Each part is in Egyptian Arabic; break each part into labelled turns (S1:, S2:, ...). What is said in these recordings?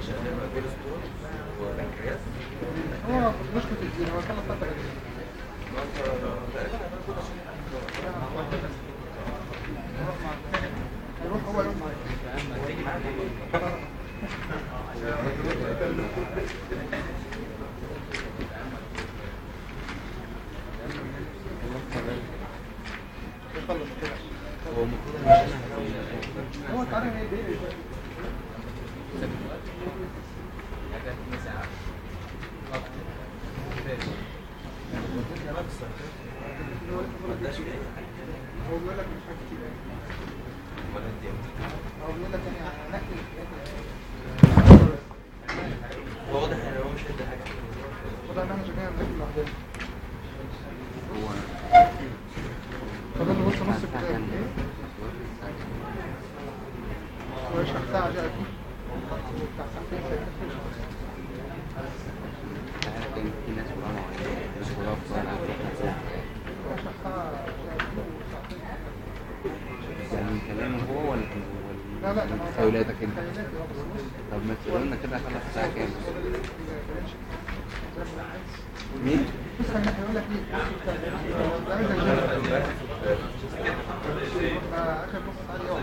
S1: هو مشكلة الدين هو كان فترة يروح هو يروح يخلص كده هو تعالى ايه بيه هو بيقول لك مش حاجة كتير هو بيقول لك يعني نقل
S2: واضح ان هو مش قد حاجه
S1: وده انا مش جاي نقل لوحدنا فضل له بص نص الكتاب ايه هو يشرح ساعة جاء فيه بتاع ساعتين ثلاثة
S3: كان في ناس ورانا ناس ورانا في صلاة
S1: يشرح ساعة جاء فيه وساعتين
S3: يعني من كلامه هو ولا
S1: لا لا
S3: من تخيلاتك انت
S1: تخيلاتي اه بس نص
S3: طب ما تقول لنا كده خلص الساعة كام مين؟
S1: بص انا هقول لك ايه ده عايز اجيب اخر نص ساعه يوم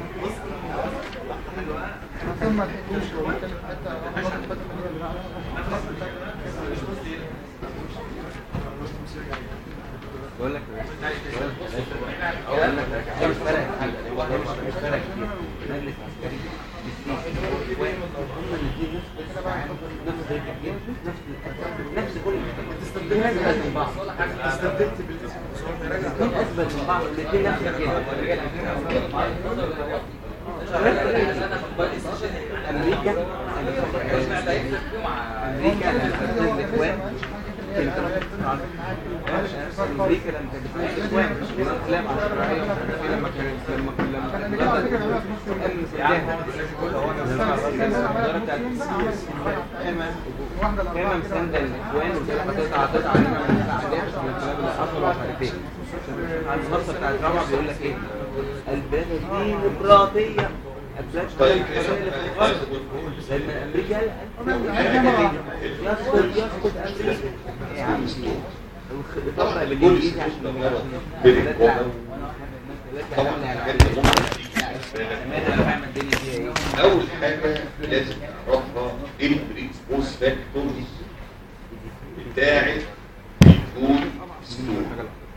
S1: ثم ما لحقتوش هو كان في حته انا برضه فاكر ان هي اللي
S3: بقول لك بقول لك هي مش فارقة حاجة هو هي مش مش فارقة كتير مجلس عسكري بالسيسي واحد هم الاثنين نفس الساعات نفس التحكيم نفس نفس كل الاثنين اثبت من بعض الاثنين اثبت من بعض الاثنين نفس الكلام امريكا امريكا لما تنزل الاخوان امريكا لما كانت بتنزل الاخوان الافلام الشرعيه لما كانت لما لما كما مساندة الاخوان وكده هتقطع هتقطع علينا من الساعدات من الكلام اللي حصل ومش عارف ايه على النص بتاع الرابعه بيقول لك ايه البلاد الديمقراطيه البلاد الديمقراطيه اللي في الغرب لما امريكا قال يسقط يسقط امريكا ايه يا عم في ايه؟ الطبقه بالانجليزي عشان البلاد لا
S4: طبعا الحاجات اللي ممكن
S3: انا فاهم الدنيا فيها ايه
S4: اول حاجه لازم نعرفها ايه البريكسبوز فاكتورز بتاعه الفود ستور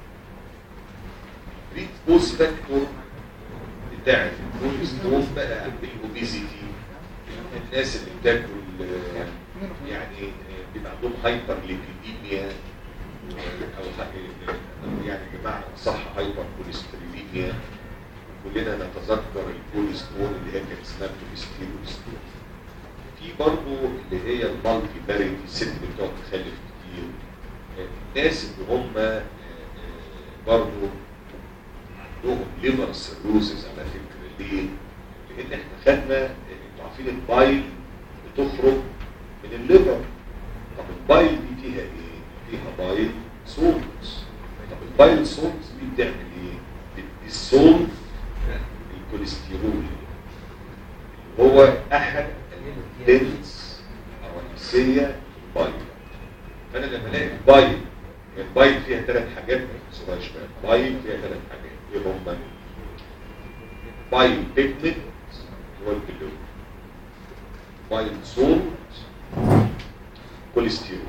S4: بريكسبوز فاكتور بتاعه الفود ستور بقى الاوبيزيتي الناس اللي بتاكل آه، يعني آه، بيبقى عندهم هايبر ليبيديميا او حاجة- أو يعني بمعنى صح هايبر كوليستروليميا كلنا نتذكر الكوليسترول اللي هي كانت اسمها كوليسترول في برضه اللي هي المالتي باريتي الست اللي بتقعد تخلف كتير الناس اللي هم آه، آه، برضه عندهم ليفر سيروزز على فكره ليه؟ لان احنا خدنا آه، انتوا عارفين البايل بتخرج من الليفر طب البايل دي فيها ايه؟ فيها بايل سولتس طب البايل سولتس دي بتعمل ايه؟ بتديسولف الكوليسترول هو احد الدنس الرئيسيه البايل فانا لما الاقي البايل البايل فيها ثلاث حاجات صغيره شويه البايل فيها ثلاث حاجات ايه هم؟ بايل بيجمنت هو الجلوكوز بايل سولت كوليسترول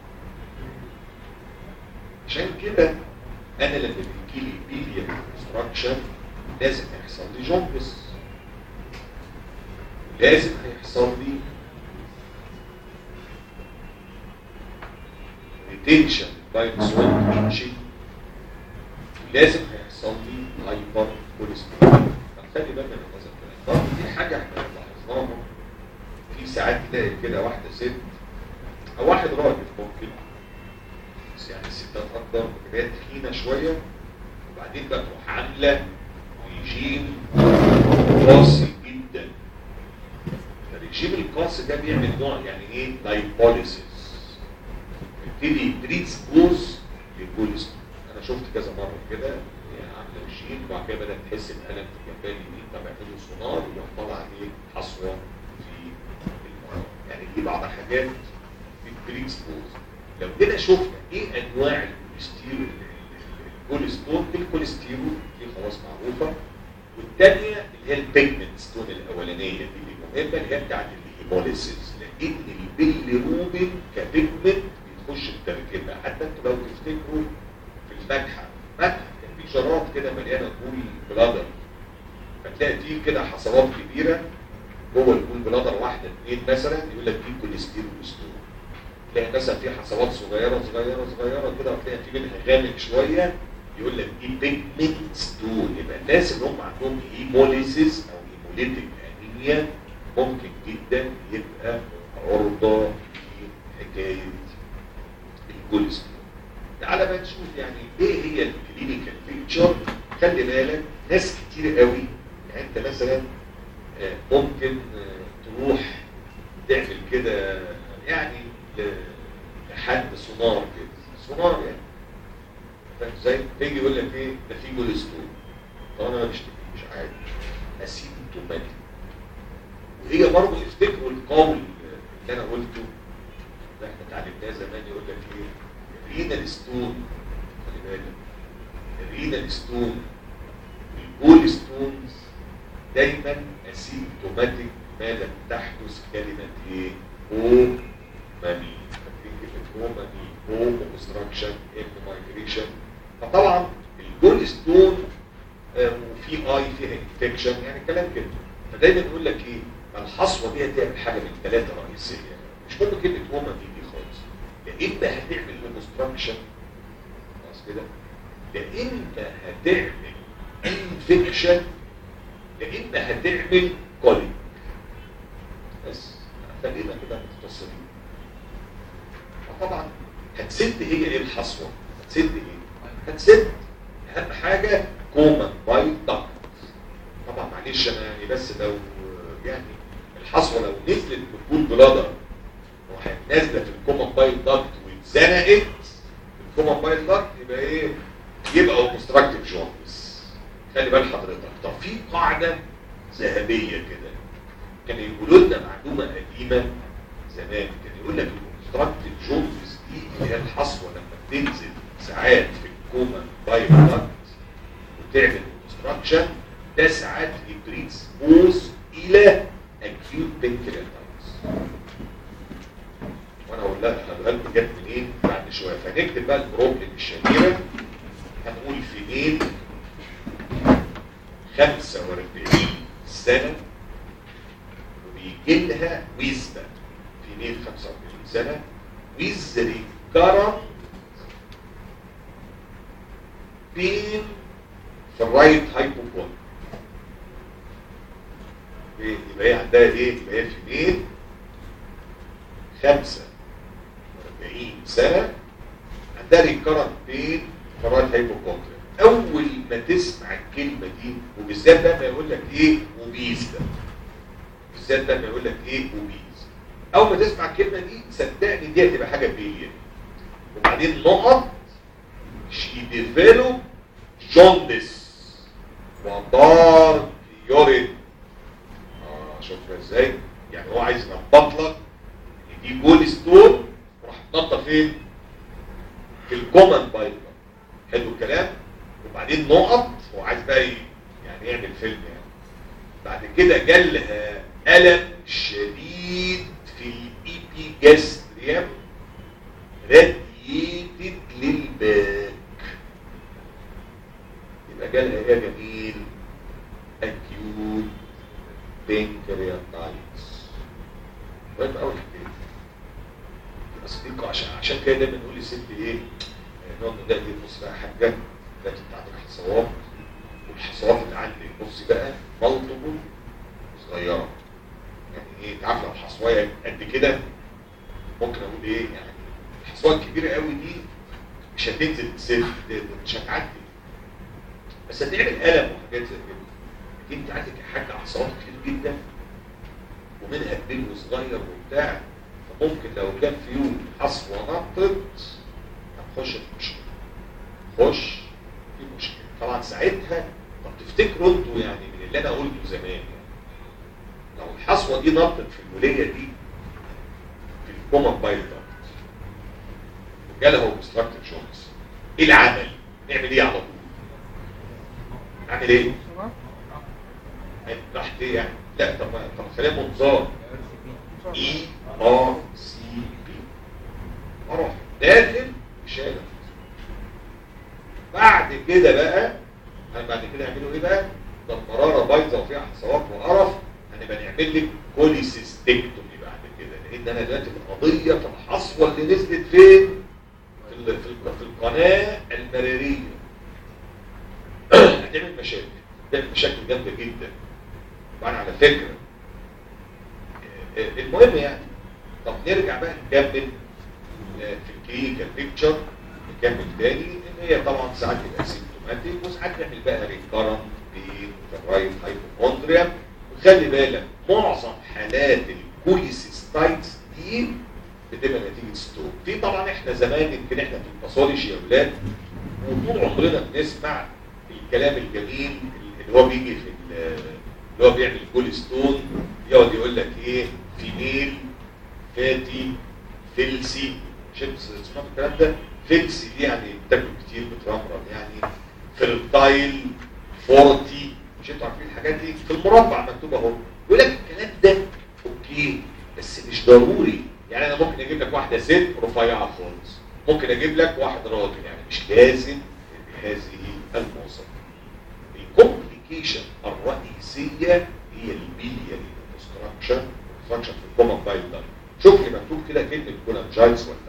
S4: عشان كده انا لما بيجي لي بيليا كونستراكشن لازم يحصل لي جومبس لازم هيحصل لي ريتنشن باينسول ريتنشن لازم هيحصل لي هايبر كوليسترول خلي بالك من هذا الكلام برضه دي حاجه احنا لاحظناها في ساعات تلاقي كده واحده ست او واحد راجل ممكن بس يعني الستات اكتر بتبقى تخينه شويه وبعدين بقى تروح عامله ريجيم قاسي جدا الريجيم القاسي ده بيعمل نوع يعني ايه لايبوليسيس يبتدي بريسبوز للكوليسترول انا شفت كذا مره كده يعني عامله ريجيم وبعد كده بدات تحس ان انا في جنبها اليمين طب اعملوا سونار ويروح طالع ايه حصوه في المرض دي بعض الحاجات بتريكسبوز لو جينا شفنا ايه انواع الكوليسترول الكوليسترول في الكوليسترول دي خلاص معروفه والثانيه اللي هي البيجمنت ستون الاولانيه دي اللي مهمه اللي هي بتاعت الهيموليسيس لان البيليروبين كبيجمنت بيخش في التركيبه حتى انتوا لو تفتكروا في المتحف متحف كان في شراب كده مليانه بول بلادر فتلاقي فيه كده حصوات كبيره جوه البول بلادر واحده اثنين مثلا يقول لك دي كوليسترول ستون تلاقي مثلا في حصوات صغيره صغيره صغيره كده وتلاقي في منها غامق شويه يقول لك دي بيجمنت ستون يبقى الناس اللي هم عندهم هيموليسيس او هيموليتيك انيميا ممكن جدا يبقى عرضه في حكايه الكوليسترول تعالى بقى نشوف يعني ايه هي الكلينيكال بيكتشر خلي بالك ناس كتير قوي يعني انت مثلا آه، ممكن آه، تروح تعمل كده يعني ل- لحد سونار كده سونار يعني فاهم ازاي؟ تيجي يقول لك ايه ده في كوليسترول طب انا ما بشتكيش عادي اسيمتوماتيك وهي برضه افتكروا القول اللي انا قلته ده احنا اتعلمناه زمان يقول لك ايه الرينال ستون خلي بالك الرينال ستون والبول ستونز دايما اسيمتوماتيك ما لم تحدث كلمه ايه؟ هومامي فاكرين كلمه هومامي هوم اوبستراكشن ام مايجريشن فطبعا البول ستون آه، وفي اي فيها انفكشن يعني كلام كده فدايما يقول لك ايه الحصوه دي هتعمل حاجه من ثلاثه رئيسيه مش مهم كلمه هومامي دي خالص يا اما هتعمل اوبستراكشن خلاص كده يا اما هتعمل انفكشن يا اما هتعمل كوليك بس خلينا كده مختصرين طبعا هتسد هي ايه الحصوه هتسد ايه هتسد اهم حاجه كوما باي دكت طبعا معلش انا يعني بس لو يعني الحصوه لو نزلت بالبول بلادر وراحت نازله في الكوما باي دكت واتزنقت في الكوما باي دكت يبقى ايه يبقى اوبستراكتيف جوندس خلي بال حضرتك طب في قاعده ذهبيه كده كانوا يقولوا لنا معلومه قديمه زمان كان يقول لك الاوبستراكتيف جوندس دي اللي هي الحصوه لما بتنزل ساعات في الكوما باي دكت وتعمل اوبستراكشن ده ساعات يبريدسبوز الى اكيوت بنكرياتايتس وانا اقول لك هقولها لكم جت منين بعد شويه فنكتب بقى البروبلم الشهيره هنقول في مين 45 سنه وبيجي لها ويزبا في مين 45 سنه ويز ريكارنت بين في الرايت هايبوكون إيه؟ يبقى هي عندها ايه؟ يبقى هي في مين 45 سنه عندها ريكارنت بين في الرايت هايبوكون اول ما تسمع الكلمه دي وبالذات بقى ما يقول لك ايه وبيز ده بالذات بقى ما يقول لك ايه وبيز اول ما تسمع الكلمه دي صدقني دي هتبقى حاجه بيليا وبعدين نقط شي ديفلوب جوندس وضار يورين اه شوفها ازاي يعني هو عايز ينبط لك ان دي جول ستون وراح تنطط فين في الكومن بايبر حلو الكلام وبعدين نقط هو عايز بقى ي- يعني يعمل فيلم يعني بعد كده جالها الم شديد في الايبي جاستريم راديتد للباك يبقى جالها ايه يا جميل اكيوت بنكرياتايتس مهم قوي الحكايه دي بس دي عشان عشان كده دايما نقول للست ايه آه، نقعد نلاقي دي بص بقى يا حاجه ده انت عندك حصوات والحصوات اللي عندك بص بقى مالتيبل صغيره يعني ايه تعرف لو حصوايه قد كده ممكن اقول ايه يعني الحصوات الكبيره قوي دي مش هتنزل تسد مش هتعدي بس هتعمل الم وحاجات زي كده لكن انت عندك حاجه اعصاب كتير جدا ومنها كبير وصغير وبتاع فممكن لو كان في يوم حصوه نطت هتخش في مشكله خش في مشكله طبعا ساعتها طب تفتكروا انتوا يعني من اللي انا قلته زمان يعني لو الحصوه دي نطت في الوليه دي كومن بايل داكت جاله اوبستراكتيف جونز ايه العمل؟ نعمل ايه على طول؟ نعمل ايه؟ راح ايه يعني؟ لا طب ما- طب خليها منظار اي ار سي بي اروح داخل شالة بعد كده بقى انا بعد كده يعملوا ايه بقى؟ ده المراره بايظه وفيها حصوات وقرف هنبقى نعمل لك كوليسيستكتومي بعد كده لان انا دلوقتي القضيه في الحصوه اللي نزلت فين؟ في ال- في ال- في القناه المراريه هتعمل مشاكل هتعمل مشاكل جامده جدا وانا على فكره آه، آه، المهم يعني طب نرجع بقى نكمل آه، في الكلينيكال بيكتشر نكمل تاني ان هي طبعا ساعات بتبقى سيمتوماتيك وساعات نعمل بقى ريكارنت بين فرايت هايبوكوندريا وخلي بالك معظم حالات الكوليسيستايتس دي بتبقى نتيجه ستروك في طبعا احنا زمان يمكن احنا في الباثولوجي يا اولاد وطول عمرنا بنسمع الكلام الجميل اللي هو بيجي في ال- اللي هو بيعمل كول ستون يقعد يقول لك ايه فيميل فاتي فلسي مش انت سمعت الكلام ده فلسي دي يعني بتاكل كتير بترمرم يعني فيرتايل فورتي مش انتوا عارفين الحاجات دي في المربع مكتوب اهو يقول لك الكلام ده اوكي بس مش ضروري يعني انا ممكن اجيب لك واحده ست رفيعه خالص ممكن اجيب لك واحد راجل يعني مش لازم بهذه المواصفات الكومبليكيشن الرئيسيه هي البيلياري اوبستراكشن اوبستراكشن في الكومن بايل داكت شوف لي مكتوب كده كلمه كولانجايتس ولا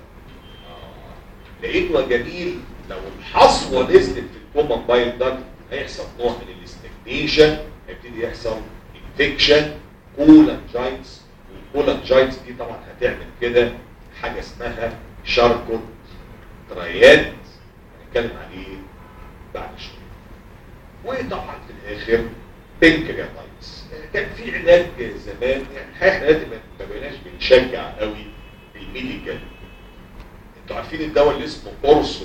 S4: آه. لقيته يا جميل لو الحصوه نزلت في الكومن بايل داكت هيحصل نوع من الاستجنيشن هيبتدي يحصل انفكشن كولانجايتس والكولانجايتس دي طبعا هتعمل كده حاجه اسمها شاركوت تريات هنتكلم عليه بعد شويه وطبعا في الاخر بنكرياتايتس كان في علاج زمان يعني الحقيقه احنا دلوقتي ما- ما بقيناش بنشجع قوي الميديكال انتوا عارفين الدواء اللي اسمه اورسو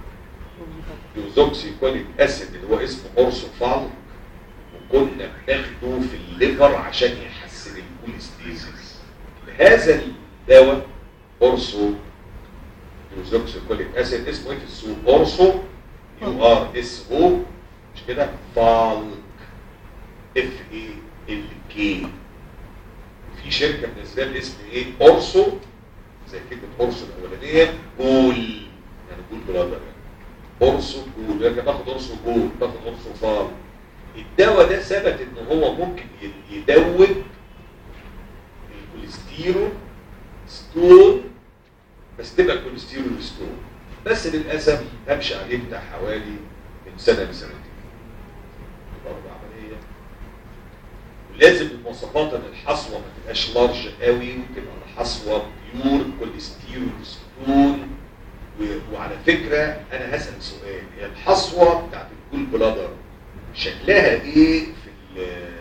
S4: يوزوكسي كوليك اسيد اللي هو اسمه اورسو فالك وكنا بناخده في الليفر عشان يحسن الكوليستيزيس هذا الدواء اورسو يوزوكسي كوليك اسيد اسمه ايه في السوق اورسو يو ار اس او مش كده فالك اف اي ال كي في شركه منزله لي اسم ايه اورسو زي كلمه اورسو الاولانيه جول يعني جول برادر يعني اورسو جول يعني باخد اورسو جول باخد اورسو فال الدواء ده ثبت ان هو ممكن ي- يدوب الكوليسترول ستون بس تبقى كوليسترول ستون بس للاسف همشي عليه بتاع حوالي من سنه لسنتين برضه عمليه ولازم المواصفات ان الحصوه ما تبقاش لارج قوي وتبقى الحصوه بيور كوليسترول ستون و- وعلى فكره انا هسال سؤال هي الحصوه بتاعت الكول بلادر شكلها ايه في ال-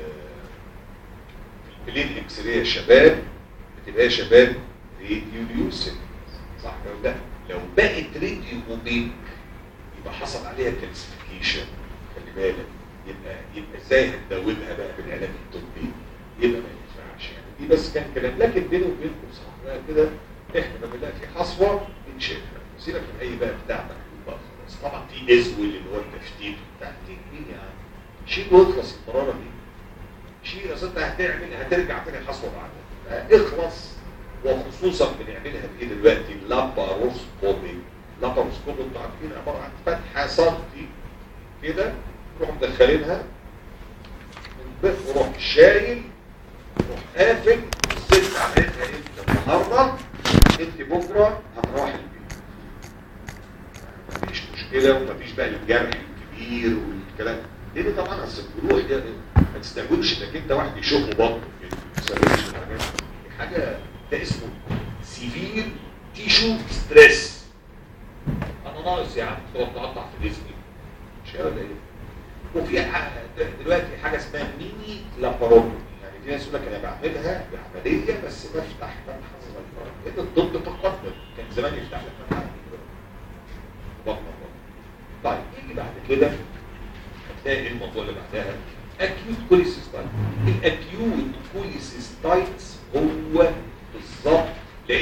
S4: في البلين اكس راي يا شباب بتبقى يا شباب راديوليوسين صح ولا لا؟ لو بقت راديو اوبيك يبقى حصل عليها كالسيفيكيشن خلي بالك يبقى يبقى ازاي هتداوبها بقى بالعلاج الطبي يبقى ما ينفعش يعني دي بس كان كلام لكن بيني وبينكم صح بقى كده احنا لما بنلاقي في حصوه بنشيلها سيبك من اي بقى بتاع مكتوب بقى خلاص طبعا في ازول اللي هو التفتيت بتاع مين يعني شيل واخلص المراره دي شيل اصل انت هتعمل هترجع تاني حصوه بعدها اخلص وخصوصا بنعملها بايه دلوقتي لاباروسكوبي لاباروسكوبي انتوا عارفين عباره عن فتحه سنتي كده نروح مدخلينها من وروح شايل وروح قافل الست عملتها انت النهارده انت بكره هتروح البيت مفيش مشكله ومفيش بقى الجرح الكبير والكلام لان طبعا اصل الجروح ده ما تستهونش انك انت واحد يشوف بطنه كده ما تستهونش الحاجات دي حاجه ده اسمه سيفير تيشو ستريس انا ناقص يا عم تقعد تقطع في جسمي مش كده ولا ايه؟ وفي ح- دلوقتي حاجه اسمها ميني لاباروتومي يعني في ناس يقول لك انا بعملها بعمليه بس بفتح فتحه صغيره لان الطب تقدم كان زمان يفتح لك فتحه كبيرة. بطنه بطنه طيب يجي بعد كده هتلاقي الموضوع اللي بعدها اكيوت كوليسيستايت الاكيوت كوليسيستايتس هو بالظبط لان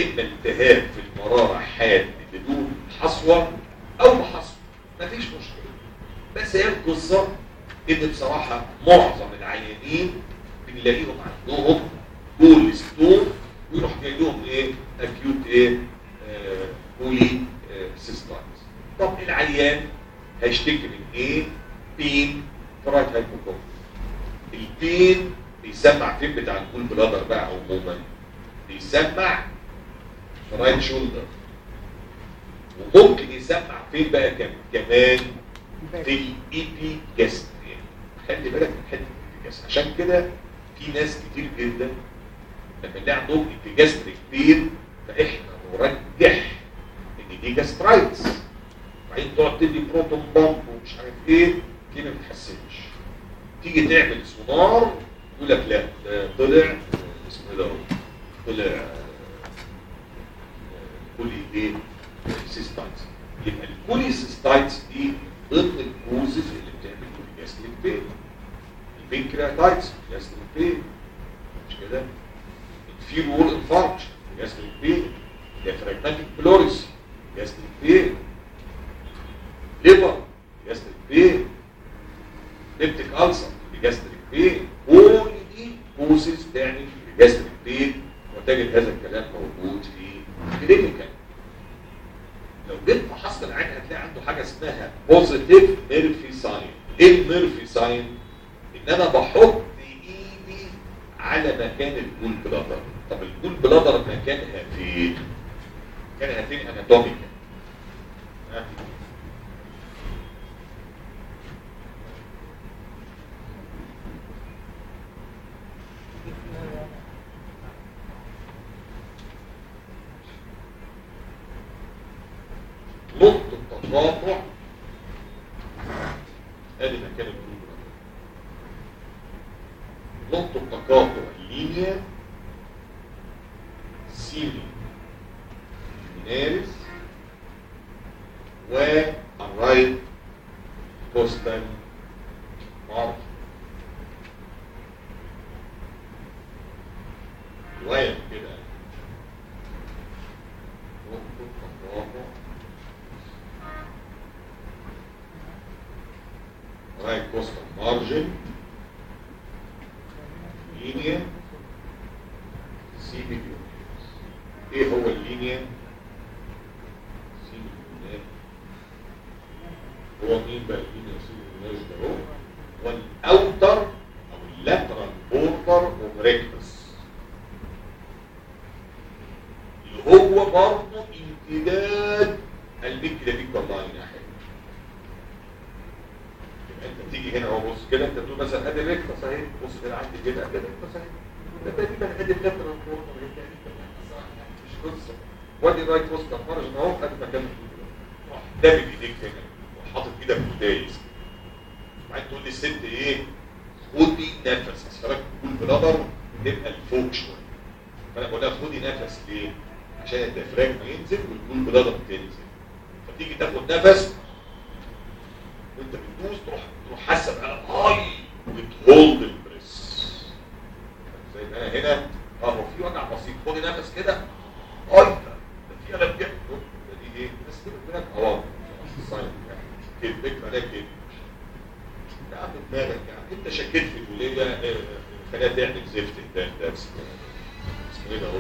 S4: يا اما التهاب في المراره حاد بدون حصوه او بحصوه مفيش مشكله بس هي القصه ان بصراحه معظم العيانين بنلاقيهم عندهم جول ستون ويروح جاي لهم ايه اكيوت ايه آه بولي آه سيستايتس طب العيان هيشتكي من ايه بين فرايت هايبوكوم البين بيسمع فين بتاع الكول بلادر بقى عموما بيسمع رايت شولدر وممكن يسمع فين بقى كم- كمان في الايبي جاستريا خلي بالك من حته الايبي جاستريا عشان كده في ناس كتير جدا لما نلاقي عندهم ايبي جاستريك بين فاحنا نرجح ان دي جاسترايتس بعدين تقعد تدي بروتون بامب ومش عارف ايه دي ما بتحسنش تيجي تعمل سونار يقول لك لا ده طلع اسمه ايه ده طلع كولي ايه سيستايتس يبقى الكولي سيستايتس دي ضمن الكوزز اللي بتعمل كوليجاستريك بين البنكرياتايتس كوليجاستريك بين مش كده الفيرول انفاركشن كوليجاستريك بين diaphragmatic بلوريس كوليجاستريك بين ليفر كوليجاستريك بين ليبتيك ألسر كوليجاستريك بين كل دي كوزز تعمل كوليجاستريك بين وتجد هذا الكلام موجود في كلينيكال لو جيت فحصت العين هتلاقي عنده حاجه اسمها بوزيتيف ميرفي ساين ايه الميرفي ساين ان انا بحط ايدي على مكان الجول بلادر طب الجول بلادر مكانها فين مكانها فين اناتوميكال ها؟ نقطة التقاطع ادي مكان الجول نقطة التقاطع لينيا سيري مينارس والرايت كوستال مارك شوية كده نقطة التقاطع right coastal margin لينيا سي بيجونيرس ايه هو اللينيا سي بيجونيرس هو مين بقى اللينيا سي بيجونيرس ده هو والاوتر او اللاترال بوردر اوف ريكتس اللي هو برضه امتداد الميكروبيكال لاين يا حبيبي يبقى انت تيجي هنا اهو بص كده انت بتقول مثلا ادي الريكتس اهي بص كده عندي كده ادي الريكتس اهي ده تقريبا ادي اللاترال بوردر اهي تقريبا مش قصه وادي الرايت وسط مارجن اهو ادي مكان روح دابب ايديك هنا وحاطط ايدك قدايس وبعدين تقول لي الست ايه خدي نفس اسفلك كل بلادر تبقى لفوق شويه فانا بقول لها خدي نفس ليه؟ عشان الديافراجم ينزل والكول بلادر تنزل فتيجي تاخد نفس وانت بتدوس تروح تروح حاسه بقى هاي وبتهولد البريس زي ما انا هنا اهو في وجع بسيط خدي نفس كده هاي ده في الم جدا ده دي ايه بس كده هناك اه ساين كده الفكره ده كده ده عند دماغك يعني انت شكيت في الوليه آه، خليها تعمل زفت الدم ده اسمه اسمه ايه ده هو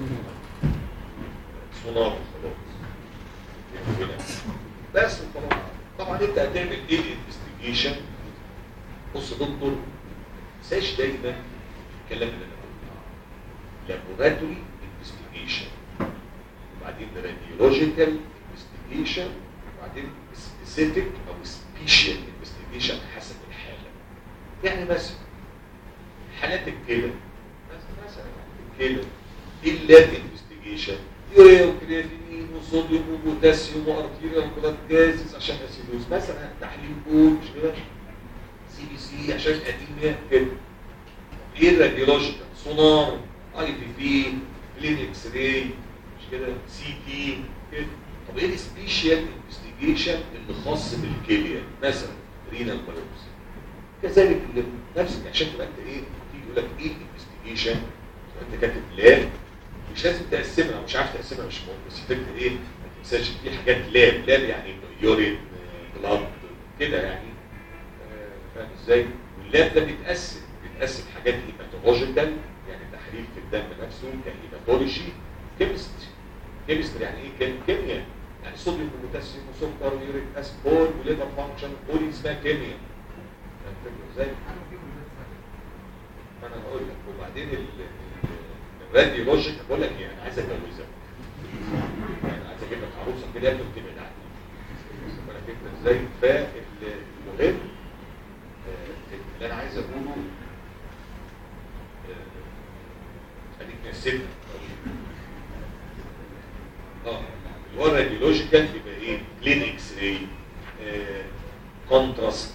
S4: سونار خلاص هنا. بس وخلاص طبعا انت هتعمل ايه الانفستيجيشن بص يا دكتور ما تنساش دايما الكلام اللي انا قلته لابوراتوري انفستيجيشن وبعدين راديولوجيكال انفستيجيشن وبعدين سبيسيفيك او سبيشال انفستيجيشن حسب الحاله يعني مثلا حالات الكلى مثلا مثلا الكلى ايه اللاب انفستيجيشن يوريا وكرياتينين وصوديوم وبوتاسيوم وارتيريا وكلات جازز عشان اسيدوز مثلا تحليل بول مش كده سي بي سي عشان انيميا كده ايه الراديولوجيكال سونار اي بي في كلين اكس راي مش كده سي تي كده طب ايه السبيشال انفستيجيشن اللي خاص بالكليه مثلا رينال بايوبسي كذلك اللي نفسك عشان تبقى انت ايه تيجي يقول لك ايه الانفستيجيشن انت كاتب لاب مش لازم تقسمها مش عارف تقسمها مش مهم بس الفكره ايه ما تنساش في حاجات لاب لاب يعني يورين بلاد كده يعني آه، فاهم ازاي؟ واللاب ده بيتقسم بيتقسم حاجات هيماتولوجيكال يعني تحليل في الدم نفسه كهيماتولوجي كيمستري كيمستري يعني ايه كيم- كيمياء يعني صوديوم وبوتاسيوم وسكر ويوريك اسيد بول وليفر فانكشن كل دي اسمها كيمياء فاهم الفكرة ازاي؟ ما انا هقول لك وبعدين ال- ال- الراديولوجيك بقول لك ايه انا عايز اتجوزك يعني عايز اجيب لك عروسه كده يا ابني وتبعد عني وانا فكره ازاي فالمهم آه، اللي انا عايز اقوله آه، اديك نسيت اه اللي هو الراديولوجيكال يبقى ايه كلين اكس راي كونتراست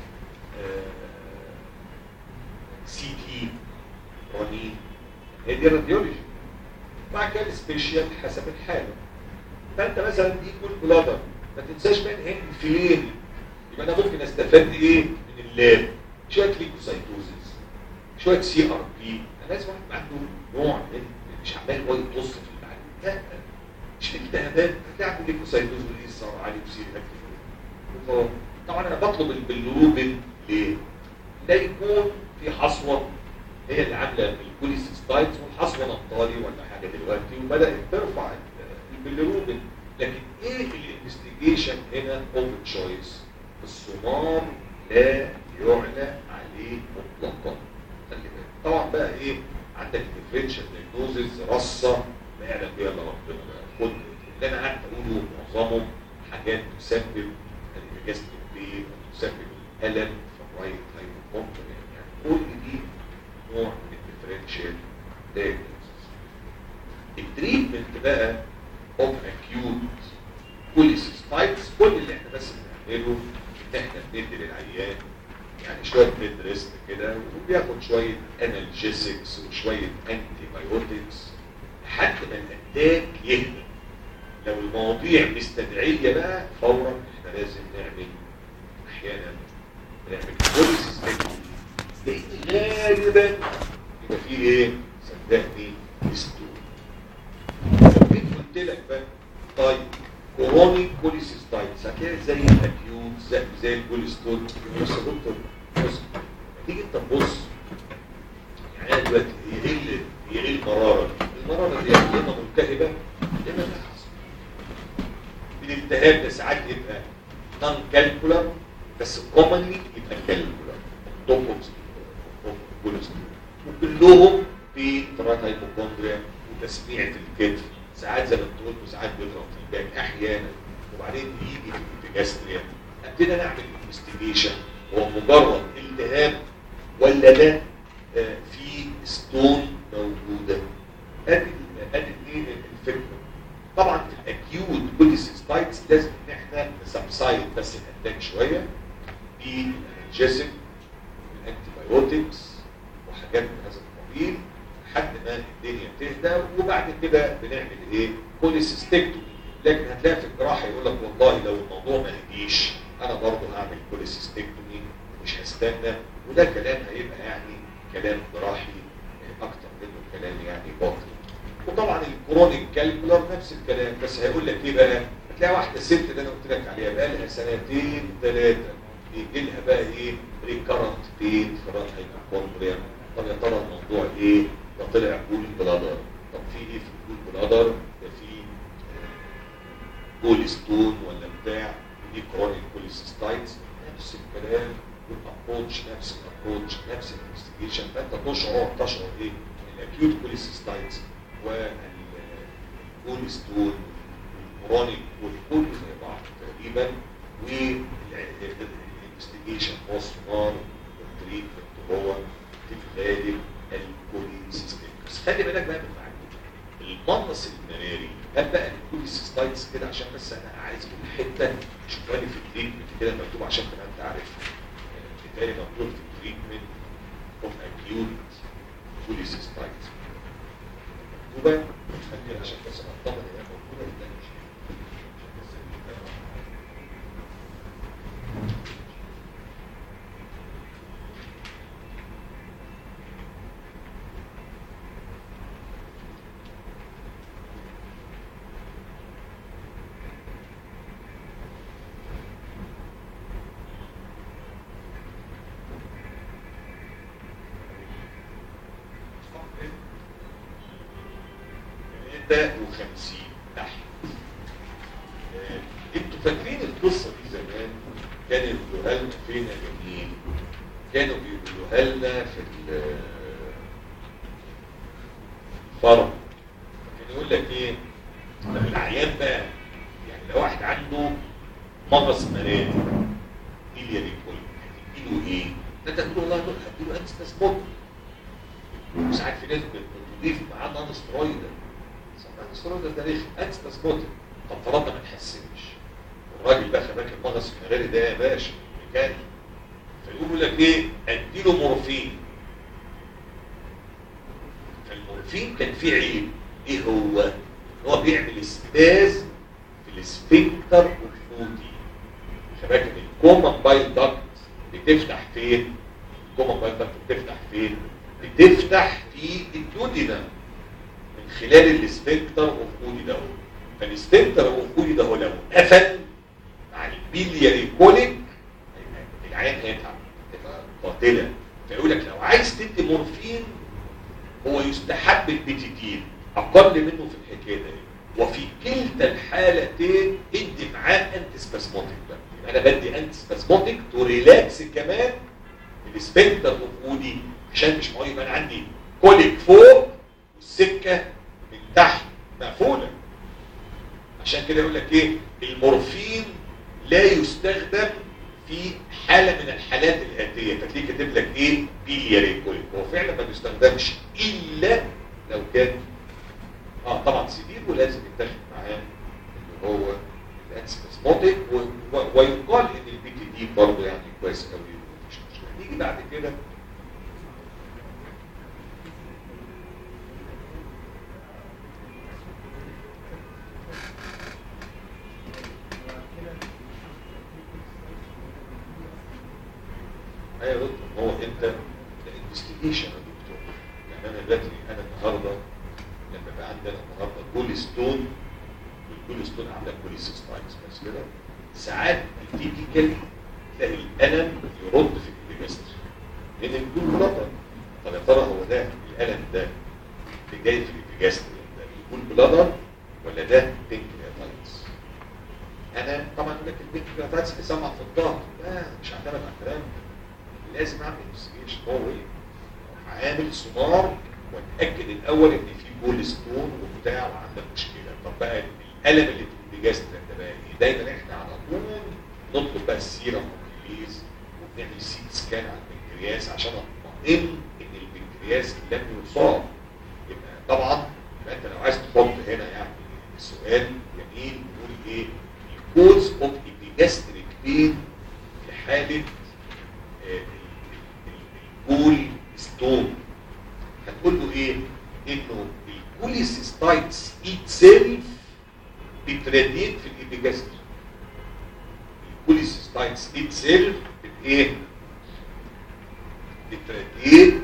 S4: سي تي رنين هي دي الراديولوجي مع كده سبيشال حسب الحاله فانت مثلا دي كل بلادر ما تنساش بقى ان هي فين يبقى انا ممكن استفاد ايه من اللاب شويه ليكوسايتوزيس شويه سي ار بي انا لازم واحد عنده نوع من مش عمال هو يبص في المعلومات لا مش في التهابات هتلاقي عنده ليكوسايتوز ودي صار عالي وسير اكتف طبعا انا بطلب البلروبين ليه؟ ده يكون في حصوه هي اللي عامله الكوليسيستايتس والحصوه نطالي ولا حاجه دلوقتي وبدات ترفع البلروبين لكن ايه الانفستيجيشن هنا اوف تشويس الصمام لا يعلى عليه مطلقا خلي بالك طبعا بقى ايه عندك ديفرنشال دايجنوزز رصه ما يعلم بيها الا ربنا بقى خد اللي انا قاعد اقوله معظمهم حاجات تسبب الانجاز البين وتسبب الالم في الرايت هايبوكونتر يعني كل دي نوع من الديفرنشال دايجنوزز التريتمنت بقى اوف اكيوت كوليسيستايتس كل اللي احنا بس بنعمله ان احنا بندي للعيان يعني شويه بيد ريست كده وبياخد شويه انالجيسكس وشويه انتي بايوتكس لحد ما الاتاك يهدى لو المواضيع مستدعيه بقى فورا احنا لازم نعمل احيانا نعمل كوليسيستايتس لان غالبا يبقى فيه ايه؟ صدقني ستون جيت قلت لك بقى طيب كورونيك كوليسيستايتس هتلاقي زي الاكيوت زي, زي الكوليسترول بص يا دكتور بص تيجي انت تبص يعني أنا دلوقتي هي ايه اللي- هي ايه المراره؟ المراره دي يا اما ملتهبه يا اما فيها حصوه الالتهاب ده ساعات يبقى نون كالكولر بس كومنلي يبقى كالكولر دوبوز كوليسترول وكلهم في اضطرابات هايبوكوندريا وتسميعة الكتف ساعات زي ما انت قلت وساعات بيضرب في الباك احيانا وبعدين يجي في الجاستريا ابتدي انا اعمل انفستيجيشن هو مجرد التهاب ولا ده آه، في ستون موجوده ادي ادي ايه الفكره طبعا في الاكيوت كوليسيستايتس لازم ان احنا نسبسايد بس الاتاك شويه بالانالجيسك والانتي بايوتكس وحاجات من هذا القبيل لحد ما الدنيا تهدى وبعد كده بنعمل ايه؟ كوليسيستكتومي لكن هتلاقي في الجراحه يقول لك والله لو الموضوع ما هديش انا برضه هعمل كوليسيستكتومي مش هستنى وده كلام هيبقى يعني كلام جراحي اكتر منه كلام يعني باطني وطبعا الكرونيك كالكولر نفس الكلام بس هيقول لك ايه بقى؟ هتلاقي واحده ست اللي انا قلت لك عليها بقى لها سنتين ثلاثه يجي لها بقى ايه؟ ريكارنت بين في راس هايبوكوندريا طب يا ترى الموضوع ايه؟ ده طلع كول بلادر طب في ايه في الكول بلادر؟ ده في كول ستون ولا بتاع دي كرونيك كوليسيستايتس نفس الكلام والابروتش نفس الابروتش نفس الانفستيجيشن فانت تشعر تشعر ايه؟ الاكيوت كوليسيستايتس والكول ستون والكرونيك والكل زي بعض تقريبا والانفستيجيشن هو السونار والتريتمنت هو في الغالب الكوليسيستيك بس خلي بالك بقى من المعلومه المنص المراري هل بقى الكوليسيستايتس كده عشان بس انا عايز كل حته شوفها لي في التريتمنت كده مكتوب عشان تبقى انت عارف بالتالي مكتوب في التريتمنت اوف اكيوت كوليسيستايتس مكتوبه خلي عشان بس اطمن ان هي موجوده ولا مش 53 تحت آه، انتوا فاكرين القصه دي زمان كانوا بيقولوها لنا فين يا جميل كانوا بيقولوها لنا في ال- الفرق كان يقول لك ايه طب العيان بقى يعني لو واحد عنده مغص مراري ايليا ريكول هتديله ايه؟ ده انت تقول والله دول هديله انستاسموت وساعات في ناس بتضيف معاه نون سترويدال نون سترويدال ده رخم انستاسموت طب فرضنا ما تحسنش الراجل بقى خباك المغص المراري ده يا باشا حكايه فيقولوا لك ايه؟ اديله مورفين فالمورفين كان فيه عيب ايه هو؟ هو بيعمل اسباز في السفنكتر والفوتي شبكه الكومن بايل داكت بتفتح فين؟ الكومن بايل داكت بتفتح فين؟ بتفتح في الدودينم من خلال السفنكتر والفوتي ده فالسفنكتر والفوتي ده لو قفل مع البيلياري كوليك العيان هيتعب تبقى قاتله فيقول لك لو عايز تدي مورفين هو يستحب البيتيدين اقل منه في الحكايه دي وفي كلتا الحالتين ادي معاه انتي سباسموتيك بقى يبقى انا بدي انتي سباسموتيك تو ريلاكس كمان السبنتر وفودي عشان مش مهم انا عندي كوليك فوق والسكه من تحت مقفوله عشان كده يقول لك ايه المورفين لا يستخدم في حالة من الحالات الآتية فتلاقيه كاتب لك ايه بيلياري كوليك هو فعلا ما بيستخدمش إلا لو كان اه طبعا سيدير ولازم يتاخد معاه اللي هو الانسباسموتيك و- و- ويقال ان البي تي دي برضه يعني كويس قوي مفيش مشكله نيجي بعد كده ايوه يا دكتور هو انت ده انفستيجيشن يا دكتور يعني انا دلوقتي انا النهارده لما بقى عندنا النهارده كول ستون والكول ستون عندك كوليسيستايتس بس كده ساعات التيبيكال تلاقي الالم يرد في الانفستيجيشن لان الكول بلطر طب يا ترى هو ده الالم ده اللي جاي في الانفستيجيشن ده الكول بلطر ولا ده بنكرياتايتس انا طبعا يقول لك البنكرياتايتس بيسمع في الضغط لا مش هعتمد على الكلام ده لازم اعمل انفستيجيشن هو ايه عامل سونار واتاكد الاول ان في جول ستون وبتاع وعندك مشكله طب بقى الالم اللي في الجسد ده بقى ايه دايما احنا على طول نطلب بقى السيرم والكليز وبنعمل سيت سكان على البنكرياس عشان اطمئن ان البنكرياس لم يصاب يبقى طبعا يبقى انت لو عايز تحط هنا يعني السؤال جميل بيقول ايه الكوز اوف ايبيجاستريك بين في حاله الكول ستون هتقول له ايه انه الكوليسيستايتس اتسيلف بتراديت في الابيجاستر الكوليسيستايتس اتسيلف بايه بتراديت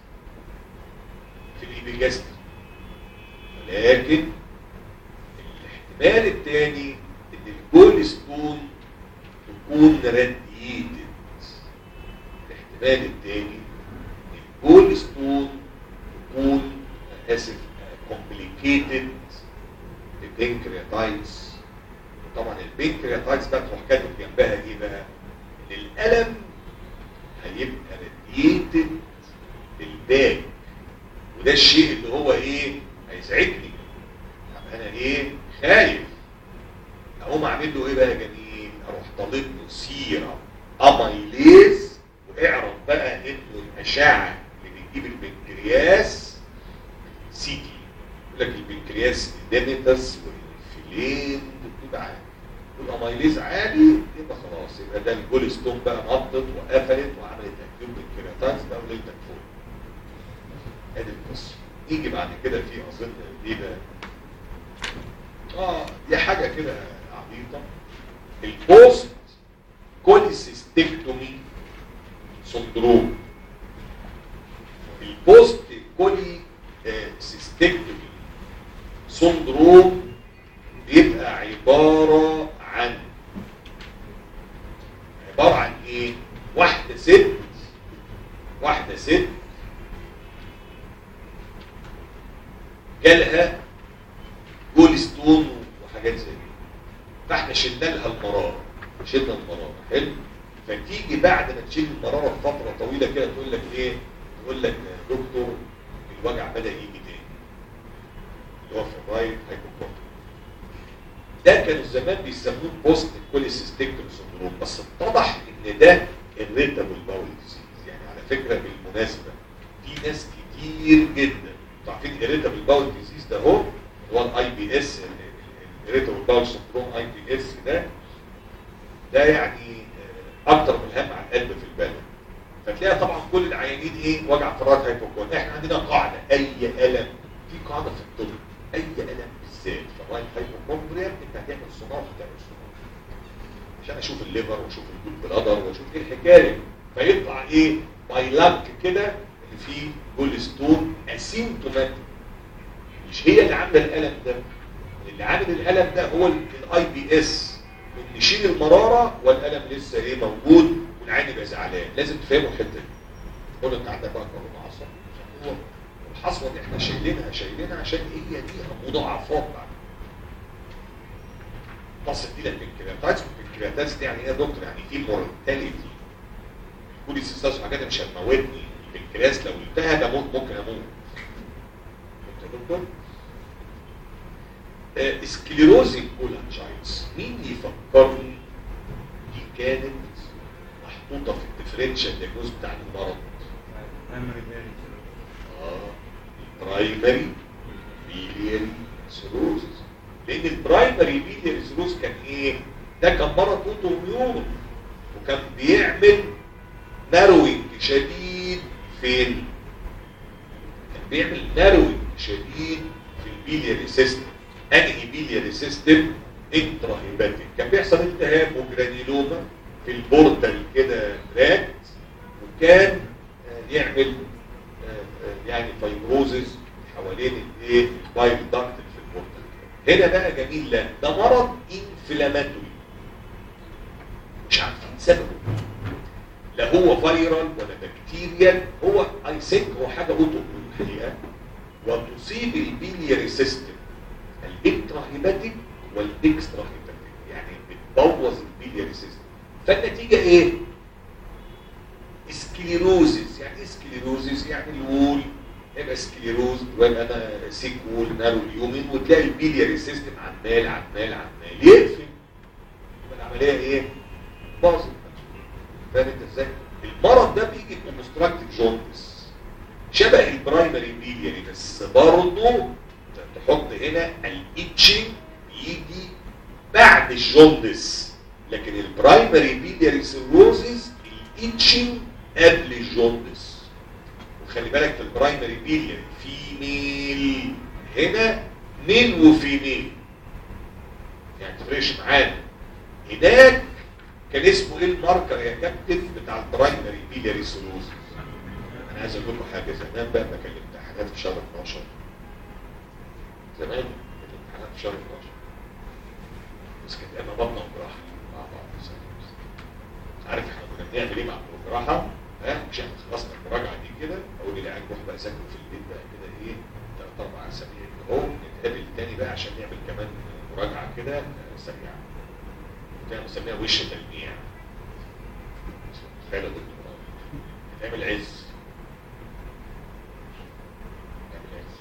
S4: في الابيجاستر ولكن الاحتمال الثاني ان الكول ستون تكون راديتد الاحتمال الثاني الجول ستون تكون اسف كومبليكيتد البنكرياتايتس طبعا البنكرياتايتس بقى تروح كاتب جنبها ايه بقى؟ ان الالم هيبقى راديتد الباك وده الشيء اللي هو ايه؟ هيزعجني طب انا ايه؟ خايف اقوم اعمل له ايه بقى يا جميل؟ اروح طالب له سيرم اميليز واعرف بقى انه الاشعه اللي بتجيب البنكرياس سي تي يقول لك البنكرياس ديميتس والفيلين بتبقى عالي والاميليز عالي يبقى خلاص يبقى ده الجول ستون بقى نطت وقفلت وعملت اكيوب بنكرياتايتس بقى وليلتك فوق ادي القصه يجي بعد كده في اظن ايه بقى اه دي حاجه كده عبيطه البوست كوليسيستكتومي سندروم البوست كولي آه، سيستكتومي سندروم بيبقى عبارة عن عبارة عن ايه واحدة ست واحدة ست جالها جول ستون وحاجات زي كده فاحنا شلنا لها المراره شلنا المراره حلو فتيجي بعد ما تشيل المراره بفتره طويله كده تقول لك ايه تقول لك يا دكتور الوجع بدا يجي تاني اللي هو في الرايت هايبوكوندريا ده كانوا زمان بيسموه بوست كوليسيستيكتوم سندروم بس اتضح ان ده الريتابل باول ديزيز يعني على فكره بالمناسبه في ناس كتير جدا انتوا عارفين الريتابل باول ديزيز ده هو هو الاي بي اس الريتابل باول سندروم اي بي اس ده ده يعني آه، اكتر من الهم على القلب في البلد فتلاقي طبعا كل العيانين ايه وجع في الراس هايبوكون احنا عندنا قاعده اي الم في قاعده في الطب اي الم بالذات في الرايت هايبوكوندريا انت هتعمل صناعه هتعمل صناعه عشان اشوف الليفر واشوف الجول بلادر واشوف ايه الحكايه فيطلع ايه باي لاك كده ان في جول ستون اسيمتوماتيك مش هي اللي عامله الالم ده اللي عامل الالم ده هو الاي بي اس نشيل المراره والالم لسه ايه موجود والعين يبقى زعلان لازم تفهموا الحته دي تقول له انت عندك بقى قولون عصب هو الحصوه دي احنا شايلينها شايلينها عشان هي ليها مضاعفات بعد تصل دي البنكرياتايتس البنكرياتايتس دي يعني ايه يا دكتور يعني في مورتاليتي كل السيستاس حاجات مش هتموتني البنكرياس لو انتهى ده ممكن ممكن اموت انت يا دكتور آه، سكليروزيك كولانجايتس مين يفكرني دي كانت محطوطه في الديفرنشال دياجنوز بتاع المرض اه البرايمري بيلياري سيروزس لان البرايمري بيلياري سيروز كان ايه ده كان مرض اوتو اميون وكان بيعمل ناروينج شديد فين كان بيعمل ناروينج شديد في البيلياري سيستم انهي بيلياري سيستم انترا هيباتيك كان بيحصل التهاب وجرانيلوما في البورتال كده راكت وكان آه، يعمل آه، آه، يعني فايبروزز حوالين الايه البايل داكت في البورتال هنا بقى جميل لا ده مرض انفلاماتوري مش عارفين سببه لا هو فايرال ولا بكتيريال هو اي ثينك هو حاجه اوتو الحقيقه وتصيب البيلياري سيستم الانترا هيباتيك والاكسترا هيباتيك يعني بتبوظ البيلياري سيستم فالنتيجه ايه؟ سكليروزيس يعني ايه سكليروزيس يعني الوول يبقى سكليروز ويبقى انا سيك وول نارو اليومين وتلاقي البيلياري سيستم عمال عمال عمال يقفل يبقى العمليه ايه؟ باظت فاهم انت ازاي؟ المرض ده بيجي كونستراكتيف جوندس شبه البرايمري بيلياري بس برضه تحط هنا الاتشنج يجي بعد الجوندس لكن البرايمري بيلياري سيروزيس الاتشنج قبل الجوندس وخلي بالك في البرايمري بيلياري فيميل هنا ميل وفيميل يعني تفرقش معانا هناك كان اسمه ايه الماركر يا كابتن بتاع البرايمري بيلياري سيروزيس انا عايز اقول لكم حاجه زمان بقى ما كان الامتحانات في شهر 12 زمان كانت الامتحانات في شهر 12 بس كانت اما بطنه وجراحه مع بعض عارف احنا كنا بنعمل ايه مع الجراحه ها مش احنا خلصنا المراجعه دي كده اقول للعيال روح بقى ذاكروا في البيت بقى كده ايه ثلاث اربع اسابيع كده اهو نتقابل تاني بقى عشان نعمل كمان مراجعه كده آه، سريعه كده بنسميها وش تلميع تخيل يا دكتور تعمل عز تعمل عز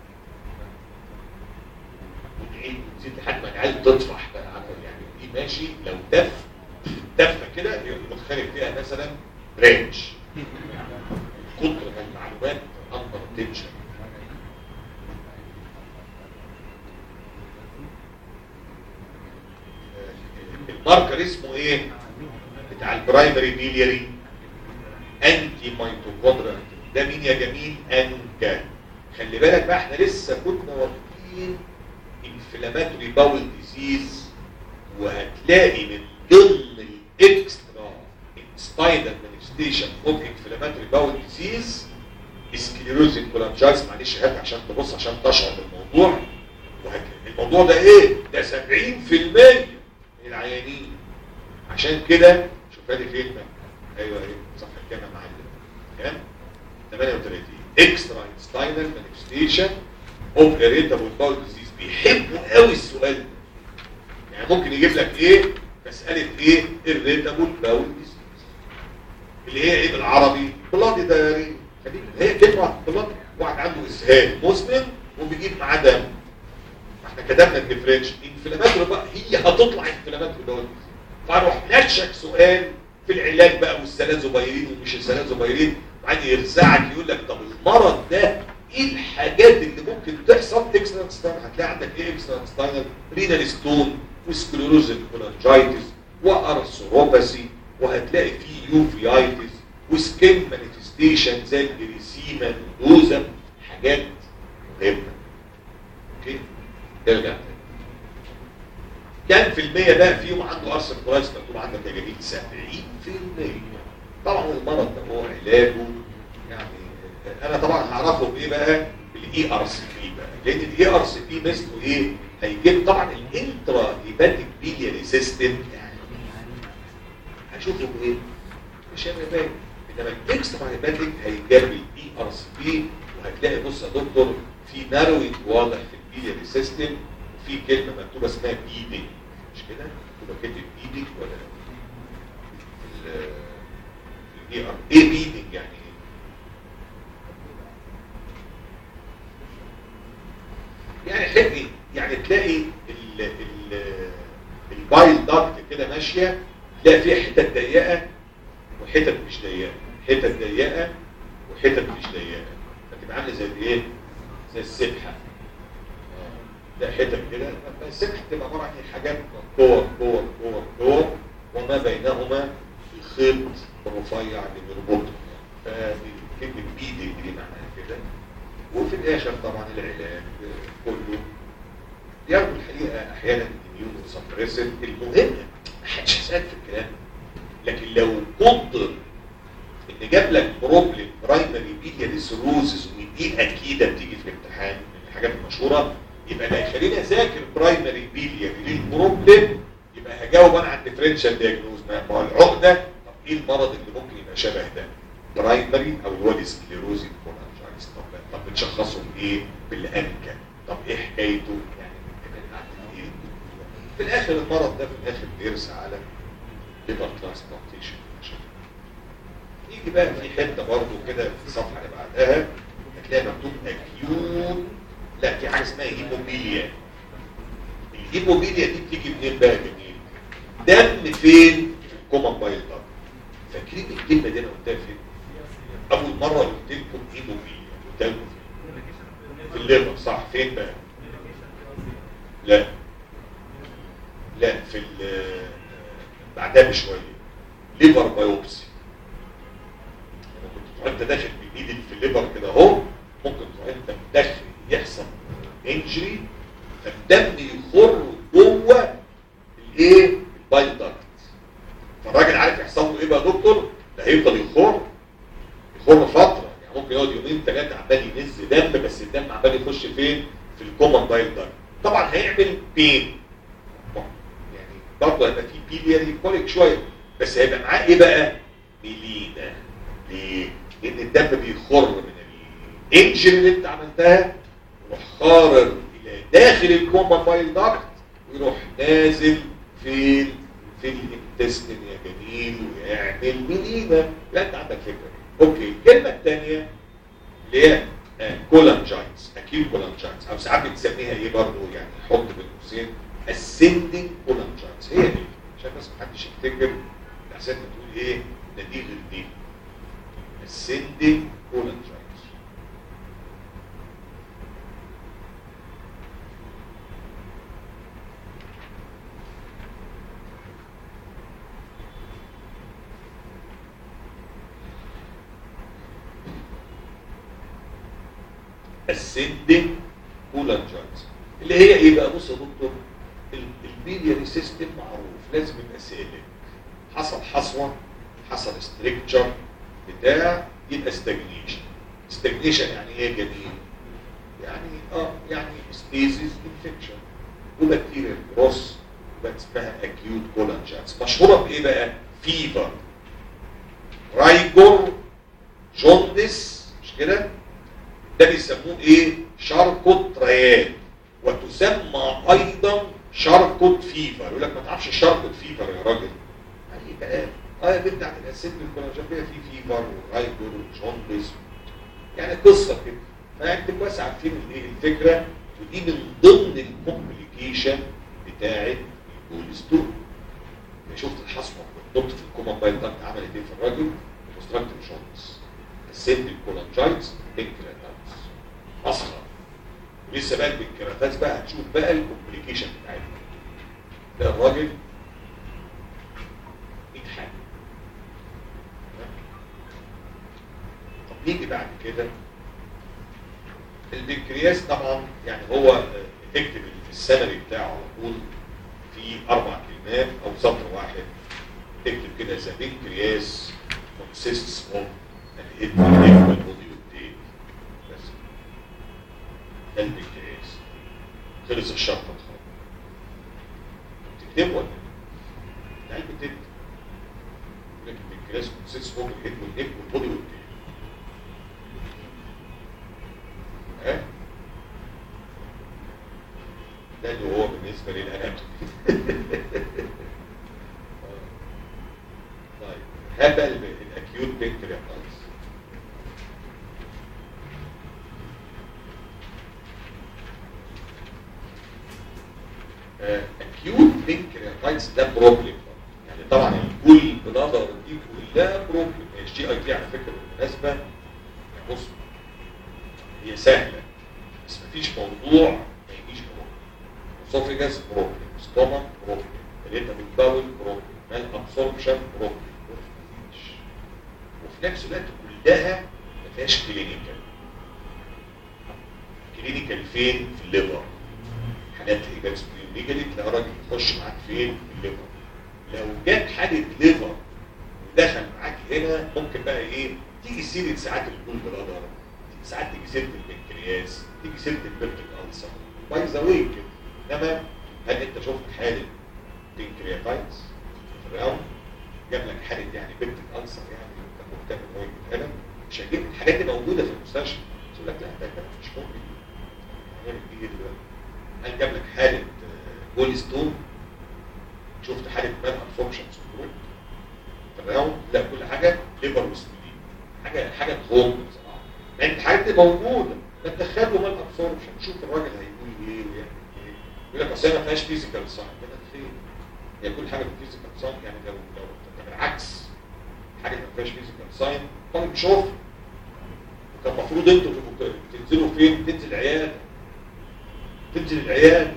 S4: وتعيد وتزيد لحد ما العيال تطفح بقى عارفة يعني دي ماشي لو دف دفه كده يبقى متخيل فيها مثلا رينج كتر من المعلومات اندر تنشن الماركر اسمه ايه بتاع البرايمري بيلياري انتي ميتوكوندريا ده مين يا جميل انكا خلي بالك بقى احنا لسه كنا واخدين انفلاماتوري باول ديزيز وهتلاقي من ضمن الاكسترا سبايدر مانيفستيشن اوف انفلاماتوري باول ديزيز سكليروزيك كولانجايز معلش هات عشان تبص عشان تشعر بالموضوع وهت- الموضوع ده ايه؟ ده 70% من العيانين عشان كده شوف ادي فين بقى ايوه ايوه صح كام يا معلم كام 38 اكسترا انستاينال مانيفستيشن اوف اريتابل باول ديزيز بيحبوا قوي السؤال ده يعني ممكن يجيب لك ايه مساله ايه الريتابل باول ديزيز اللي هي ايه بالعربي بلادي دايري خليك هي كلمه بلادي واحد عنده اسهال مزمن وبيجيب معاه دم احنا كتبنا الديفرنش انفلاماتوري بقى هي هتطلع انفلاماتوري باول ديزيز فاروح نشك سؤال في العلاج بقى والسلازوبايرين ومش السلازوبايرين وبعدين يرزعك يقول لك طب المرض ده ايه الحاجات اللي ممكن تحصل اكسترا ستاينر هتلاقي عندك ايه اكسترا ستاينر رينال ستون وسكليروزن كولانجايتس وارثروباثي وهتلاقي فيه يوفيايتس وسكين مانيفستيشن زي الجريسيما دوزم حاجات مهمه اوكي نرجع تاني كام في المية بقى فيهم عنده أرسل كويس مكتوب عندك يا جميل 70 في المية طبعا المرض ده هو علاجه يعني انا طبعا هعرفه بايه بقى بالاي ار سي بي بقى لان الاي ار سي بي مثله ايه هيجيب طبعا الانترا هيباتيك بيلياري سيستم يعني هشوفه بايه مش هيبقى باين انما الاكسترا هيباتيك هيجاب الاي ار سي بي وهتلاقي بص يا دكتور في ناروينج واضح في البيلياري سيستم وفي كلمه مكتوبه اسمها بيدنج مش كده؟ مكتوبه كلمه بيدنج ولا في ال في الاي ار ايه بيدنج يعني ايه؟ يعني حقي يعني تلاقي ال ال البايل داكت كده ماشيه تلاقي فيها حتت ضيقه وحتت مش ضيقه حتت ضيقه وحتت مش ضيقه فتبقى عامله زي ايه؟ زي السبحه ده حتت كده السبحه بتبقى عباره عن إيه؟ حاجات كور كور كور كور وما بينهما الخيط الرفيع اللي بيربطهم فدي كلمه بيدنج دي معناها كده وفي الاخر طبعا العلاج كله ياخدوا الحقيقه احيانا الاميون سبريسن المهم محدش يسال في الكلام لكن لو قدر ان جاب لك بروبلم برايمري بيلياري سيروزز ودي اكيده بتيجي في الامتحان من الحاجات المشهوره يبقى ده يخليني اذاكر برايمري بيلياري للبروبلم يبقى هجاوب انا على الديفرنشال دياجنوز ما هو العقده طب ايه المرض اللي ممكن يبقى شبه ده؟ برايمري او اللي هو السكليروزي كولانجايتس طب طب بتشخصه بايه؟ بالانكا طب ايه حكايته؟ يعني ايه؟ في الاخر المرض ده في الاخر بيرسى على ليفر ترانسبلانتيشن يجي بقى في حته برضه كده في الصفحه اللي بعدها هتلاقي مكتوب اكيوت لا في حاجه اسمها هيموبيليا الهيموبيليا دي بتيجي منين بقى جميل دم فين في الكومن بايل دم فاكرين الكلمه دي انا قلتها فين اول مره قلت لكم هيموبيليا قلت لكم فين في الليفر صح فين بقى لا لا في ال- بعدها بشويه ليفر بايوبسي لما كنت تروح انت داخل بايدك في الليفر كده اهو ممكن تروح انت مدخل يحصل انجري فالدم يخر جوه الايه البايل داكت فالراجل عارف يحصل له ايه بقى يا دكتور ده هيفضل يخر يخر فتره يعني ممكن يقعد يومين ثلاثه عمال ينز دم بس الدم عمال يخش فين في الكومن بايل داكت طبعا هيعمل بين يعني برضه هيبقى في بيلياري كوليك شويه بس هيبقى معاه ايه بقى ميلينا ليه لان الدم بيخر من الانجري اللي انت عملتها يروح خارج الى داخل الكومن بايل داكت ويروح نازل فين في الانتستين يا جميل ويعمل ميلينا لا انت عندك فكره اوكي الكلمه الثانيه اللي هي كولانجايتس اكيد كولانجايتس او ساعات بتسميها ايه برضه يعني حط بين قوسين ascending كولانجايتس هي دي عشان بس محدش يفتكر الاحسن بتقول ايه ده دي غير دي ascending كولانجايتس ascending كولانجايتس اللي هي ايه بقى بص يا دكتور البيلياري سيستم معروف لازم يبقى سالك حصل حصوه حصل ستريكتشر بتاع يبقى ستاجنيشن ستاجنيشن يعني ايه جميل يعني اه يعني ستيزيس انفكشن وبكتيريا جروس وبقت اسمها اكيوت كولانجايتس مشهوره بايه بقى فيفر رايجور جوندس مش كده ده بيسموه ايه شاركوت ريال وتسمى ايضا شاركوت فيفر يقول لك ما تعرفش شاركوت فيفر يا راجل يعني ايه بقى اه يا بنت عند الاسيد الكونجكتيفا في فيفر ورايبر وجوندس يعني قصه كده فانت كويس عارفين الايه الفكره ودي من ضمن الكومبليكيشن بتاعه الكوليسترول شفت الحصوه بالضبط في الكومن بايل داكت عملت ايه في الراجل كونستراكتيف جوندس السيد الكولانجايتس بنكرياتايتس مسخره ولسه بقى البنكرياتايتس بقى هتشوف بقى الكومبليكيشن بتاعتها ده الراجل 100 حاجه طب نيجي بعد كده البنكرياس طبعا يعني هو اكتب في السمري بتاعه على طول في اربع كلمات او سطر واحد اكتب كده ذا بنكرياس consists of an equal body والتيل بس ده البنكرياس خلص الشرط خالص تكتبه ولا لا علم تكتب لكن البنكرياس consists of an equal body والتيل ها ده اللي هو بالنسبه للاناتومي طيب هبل الاكيوت بنكرياتايتس اكيوت بنكرياتايتس ده بروبلم يعني طبعا الكل بلادر دي كلها بروبلم الجي اي تي على فكره بالمناسبه يعني بص هي سهله بس مفيش موضوع ما يجيش بروبلم اسوفيجاس بروبلم ستومك بروبلم الريتا بالباول بروبلم مال ابسوربشن بروبلم وفي نفس الوقت كلها ما فيهاش كلينيكال كلينيكال فين في الليفر حالات ايجابس ليجالي تلاقي راجل يخش معاك فين في الليفر لو جت حاله ليفر ودخل معاك هنا ممكن بقى ايه تيجي سيره ساعات البول بلادر ساعات تيجي سيره البنكرياس تيجي سيره البيرتيك ألسر باي ذا واي كده انما هل انت شفت حاله بنكرياتايتس في الراوند جاب لك حاله يعني بيرتيك ألسر يعني كان مهتم ان هو يتكلم مش هيجيب الحاجات دي موجوده في المستشفى يقول لك لا ده كلام مش ممكن هنعمل ايه دلوقتي هل جاب لك حاله بولي ستون شفت حاله مان ابسوربشن سندروم في الراوند لا كل حاجه ليبر وسبلين حاجه حاجه تغم بصراحه لان الحاجات دي موجوده ما تدخل له مان ابسوربشن شوف الراجل هيقول ايه ويعمل ايه يقول لك اصل ما فيهاش فيزيكال ساين ده خير هي كل حاجه فيزيكال ساين يعني لو لو بالعكس حاجه ما فيهاش فيزيكال ساين طالب شوف وكان المفروض انتوا تبقوا تنزلوا فين؟ تنزل عياده تنزل العياده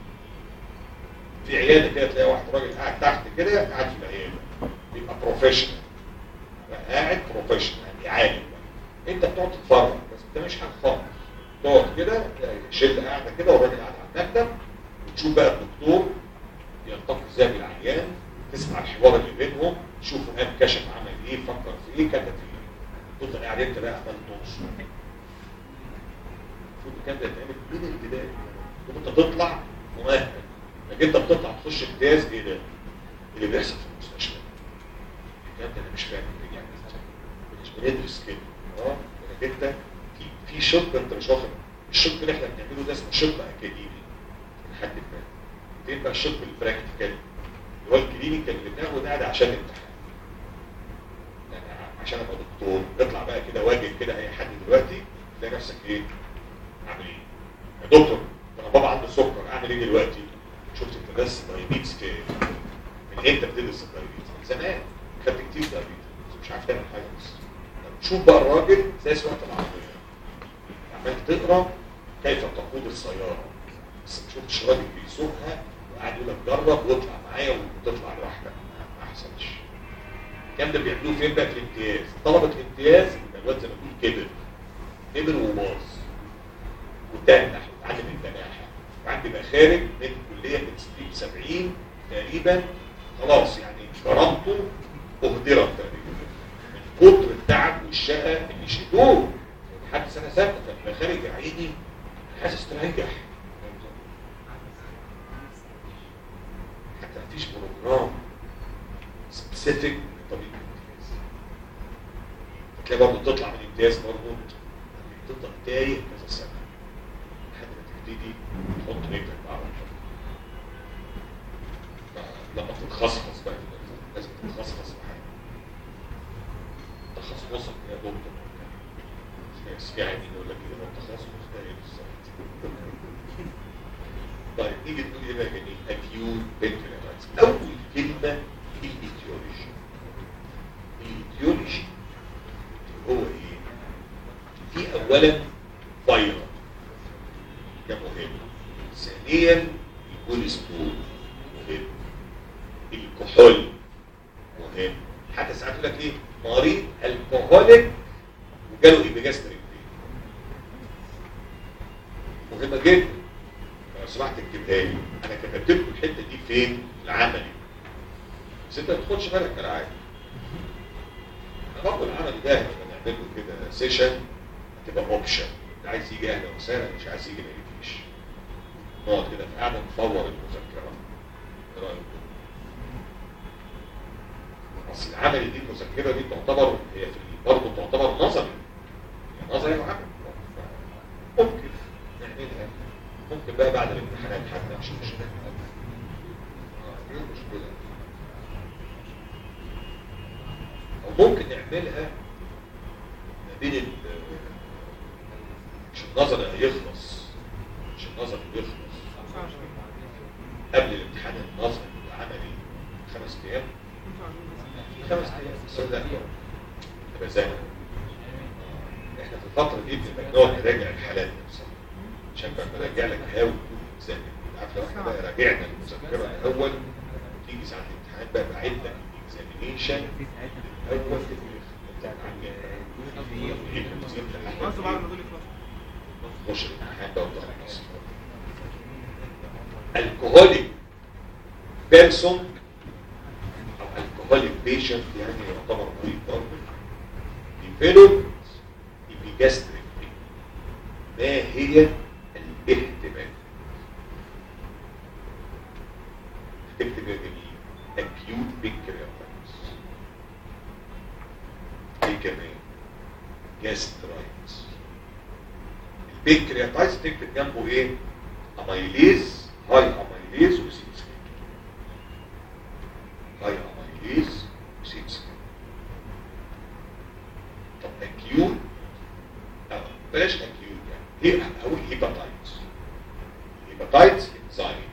S4: في عياده كده تلاقي واحد راجل قاعد تحت كده قاعد في العياده يبقى بروفيشنال قاعد بروفيشنال يعني عالم انت بتقعد تتفرج بس انت مش حاجه خالص تقعد كده شله قاعده كده والراجل قاعد على المكتب وتشوف بقى الدكتور يلتقي ازاي بالعيان تسمع الحوار اللي بينهم تشوفوا قام كشف عمل ايه فكر في ايه كتب في ايه تفضل قاعد انت بقى عمال تنص المفروض الكلام ده يتعمل من البدايه وانت تطلع مؤهل لكن انت بتطلع تخش امتياز ايه ده؟ اللي بيحصل في المستشفى الكلام ده انا مش فاهم يعني مش بندرس كده اه لكن انت في في شق انت مش واخد الشق اللي احنا بنعمله ده اسمه شق اكاديمي لحد ما فين بقى الشق البراكتيكال اللي هو الكلينيكال اللي بناخده ده, ده عشان امتحان يعني عشان ابقى دكتور اطلع بقى كده واجب كده اي حد دلوقتي تلاقي نفسك ايه عامل ايه يا دكتور انا بابا عنده سكر اعمل ايه دلوقتي شفت انت بس دايبيتس في من امتى بتدرس الدايبيتس من زمان خدت كتير دايبيتس بس مش عارف تعمل حاجه بس شوف بقى الراجل زي سواقه العربيه عمال تقرا كيف تقود السياره بس ما شفتش راجل بيسوقها وقاعد يقول لك جرب واطلع معايا وتطلع لوحدك ما احسنش الكلام ده بيعملوه فين بقى في الامتياز طلبه الامتياز يبقى الواد زي ما تقول كبر كبر وباظ وتنح وتعلم التناحه وبعد يبقى خارج من الكليه من 60 70 تقريبا خلاص يعني كرامته اهدرت تقريبا من كتر التعب والشقه اللي شدوه لحد سنه سته فيبقى خارج يا عيني حاسس تريح حتى مفيش بروجرام سبيسيفيك لطبيب الامتياز تلاقي برضه تطلع من الامتياز برضه تفضل تايه كذا سنه لحد ما تبتدي تحط تتخصص بقى لازم تتخصص بحاجه تخصصك يا دكتور بس في عينين يقول لك كده التخصص ده ايه بالظبط طيب نيجي نقول ايه بقى جميل اكيوت بنكرياتايتس اول كلمه الايتيولوجي الايتيولوجي هو ايه في اولا فيروس ده مهم ثانيا الكوليسترول مهم الكحول مهم حتى ساعات يقول لك ايه مريض الكحوليك وجاله ايبيجاستريك مهمه جدا لو سمحت اكتبها لي انا كتبت لكم الحته دي فين العملي بس انت ما تاخدش بالك من العادي برضه العملي ده لما نعمل له كده سيشن هتبقى اوبشن اللي عايز يجي اهلا وسهلا مش عايز يجي ما يجيش نقعد كده في قاعده نفور المذكره ايه رايكم؟ اصل العملي دي المذكره دي تعتبر هي في برضه تعتبر نظري هي نظري وعملي ممكن نعملها ممكن بقى بعد الامتحانات حتى مش مشكله آه، ايه المشكله او ممكن نعملها ما بين ال مش النظري هيخلص مش النظري بيخلص قبل الامتحان النظري والعملي خمس ايام خمس ايام صدق تبقى زي احنا في الفتره دي بنبقى بنقعد نراجع الحالات نفسها عشان بقى براجع لك هاوي اكزامن عارف لو احنا بقى راجعنا المذكره الاول تيجي ساعه الامتحان بقى بعد لك الاكزامينيشن الاول بتاع
S1: خلاص بعد ما دول يخلصوا
S4: تخش الامتحان بقى وتخلص الكهوليك بيرسون او الكهوليك بيشنت يعني يعتبر مريض برضه ديفلوبد ايبيجاستريك ما هي الاهتمام تكتب يا جميل acute pancreatitis ايه كمان gastritis البنكرياتايتس تكتب جنبه ايه اميليز هاي اميليز وسيتس هاي اميليز وسيتس طب اكيوت أو بلاش اكيوت يعني هي هقول هيباتايتس هيباتايتس انزايمز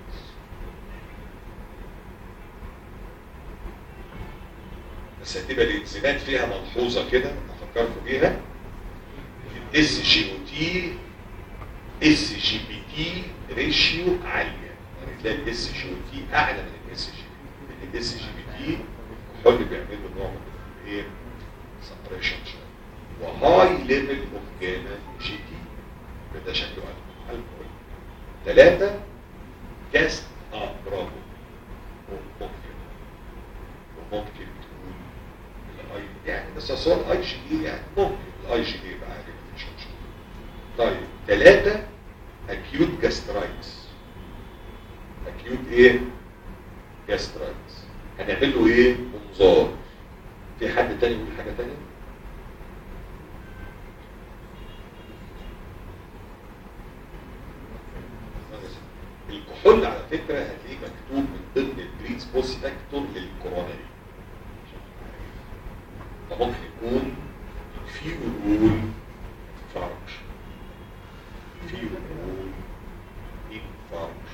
S4: بس هتبقى الانزيمات فيها ملحوظه كده افكركم بيها الاس جي او تي اس جي بي تي ريشيو عاليه يعني تلاقي الاس جي او تي اعلى من الاس جي بي تي الاس جي بي تي كحول بيعمل له نوع من ايه سبريشن شويه وهاي ليفل اوف جاما جي تي ده شكله الكحول ثلاثه جاست اه برافو ممكن وممكن تقول الاي يعني بس اصل الاي جي دي يعني ممكن الاي جي دي يبقى عادي مفيش مشكله طيب ثلاثة acute gastritis acute ايه gastritis هنعمل له ايه انظار في حد تاني يقول حاجة تانية الكحول على فكرة هتلاقيه مكتوب من ضمن البريدز بوست فاكتور للكورونري فممكن يكون في رول فرج في رول فرج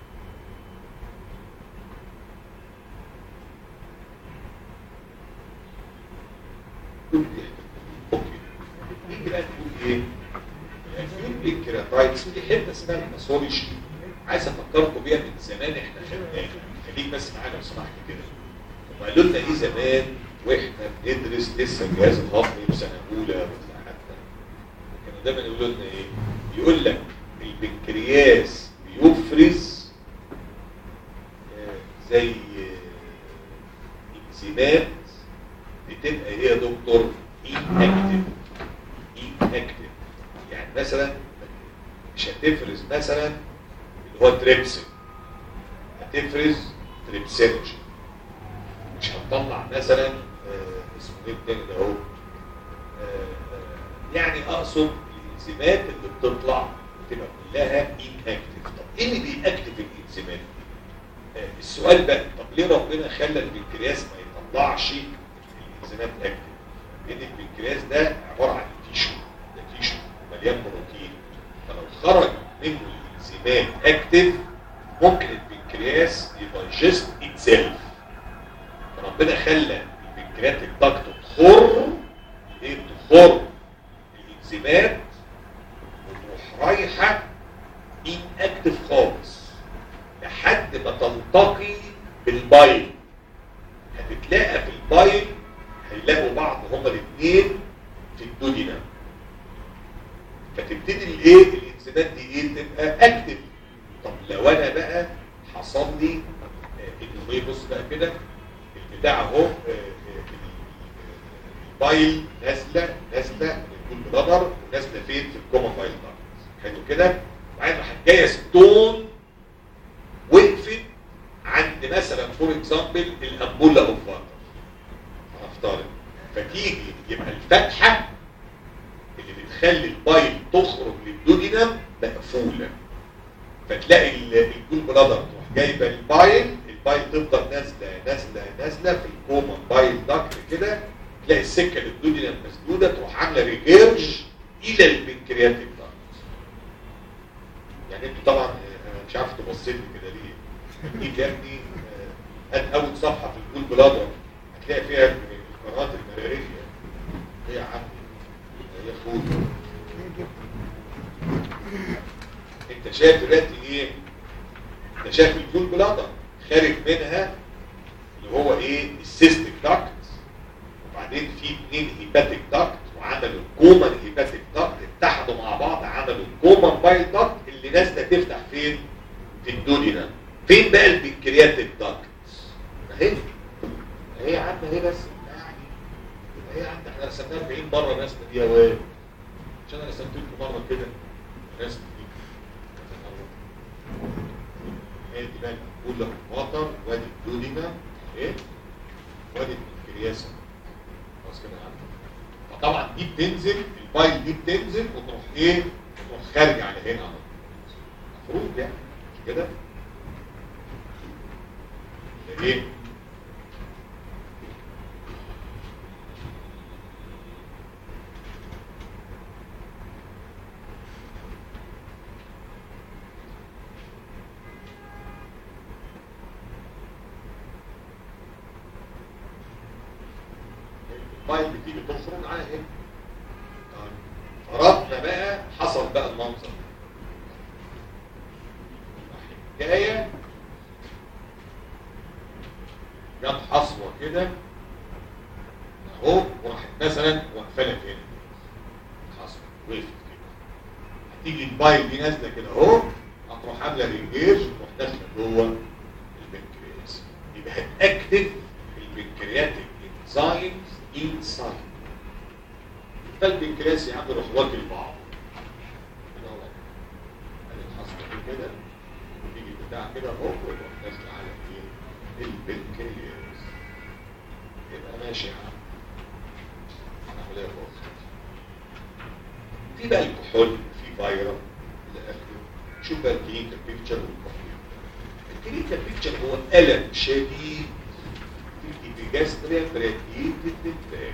S4: كل دي اوكي نيجي بقى نقول ايه في الكيراتايتس في حته اسمها الماسولوجي عايز افكركم بيها من زمان احنا خدناها خليك بس معانا لو سمحت كده هم قالوا لنا ايه زمان واحنا بندرس لسه الجهاز الهضمي في سنه اولى ولا حتى كانوا دايما يقولوا لنا ايه يقول لك البنكرياس بيفرز آه، زي آه، انزيمات بتبقى ايه يا دكتور inactive inactive يعني مثلا مش هتفرز مثلا اللي هو تريبسين هتفرز تريبسينوجين مش هتطلع مثلا آه، اسمه ايه التاني ده اهو آه، آه، يعني اقصد الانزيمات اللي بتطلع بتبقى كلها inactive طب ايه اللي بيأكتف الانزيمات دي؟ آه، السؤال بقى طب ليه ربنا خلى البنكرياس ما يطلعش الانزيمات اكتف لان البنكرياس ده عباره عن تيشو ده تيشو مليان بروتين فلو خرج منه الانزيمات اكتف ممكن البنكرياس يدايجست اتسيلف فربنا خلى البنكرياتيك داكت تخر ايه تخر الانزيمات وتروح رايحه ان اكتف خالص لحد ما تلتقي بالبايل هتتلاقى في البايل هيلاقوا بعض هما الاثنين في الدودينا فتبتدي الايه الانزيمات دي ايه تبقى اكتف طب لو انا بقى حصل لي آه، انه ايه بص بقى كده البتاع اهو آه، آه، البايل نازله نازله من الجول بلادر ونازله فين في الكومن بايل داكت حلو كده وبعدين راحت جايه ستون وقفت عند مثلا فور اكزامبل الامبولا اوف واتر هنفترض فتيجي يبقى الفتحه اللي بتخلي البايل تخرج للدودينم مقفوله فتلاقي ال- الجول بلادر تروح جايبه البايل البايل تفضل نازله نازله نازله في الكومن بايل داكت كده تلاقي السكه للدودينم مسدوده تروح عامله ريجيرج الى البنكرياتيك داكت يعني انتوا طبعا آه، انا مش عارف تبص لي كده ليه دي يا ابني آه، هات اول صفحه في الجول بلادر هتلاقي فيها القنوات المراريه ايه يا عم يا اخويا انت شايف دلوقتي ايه انت شايف الجول بلادر خارج منها اللي هو ايه السيستيك داكت وبعدين في اثنين هيباتيك داكت وعملوا كومن هيباتيك داكت اتحدوا مع بعض عملوا كومن بايل داكت اللي نازله تفتح فين في الدودينا فين بقى البنكرياتيك داكت اهي اهي يا عم اهي بس يعني اهي يا عم احنا رسمناها 40 مره الرسمه دي يا واد مش انا رسمت لكم مره كده الرسمه دي هي دي بقى الأولى واتر وادي الدودينا ايه وادي البنكرياسة خلاص كده يا عم فطبعا دي بتنزل البايل دي بتنزل وتروح ايه وتروح خارجه على هنا على طول مفروض يعني مش كده ده ايه البايل بتيجي تخرج على هنا طيب. فربنا بقى حصل بقى المنظر جايه جت حصوه كده اهو وراحت مثلا واقفه لك هنا حصوه وقفت كده هتيجي البايل دي نازله كده اهو هتروح عامله رينجيج وتروح داخله جوه البنكرياس يبقى هتاكتف البنكرياتيك انزايمز انسايد فالبنكرياس يا عم يروح واكل بعض كده اهو ادي الحصوه كده وتيجي بتاع كده اهو وتروح داخله على ايه البنكرياس يبقى ماشي يا عم عمليه بسيطه في بقى الكحول في فيروس الى اخره شوف بقى الكلينيكال بيكتشر والكحول الكلينيكال بيكتشر هو الم شديد في الابيجاستريا براديت الدفاع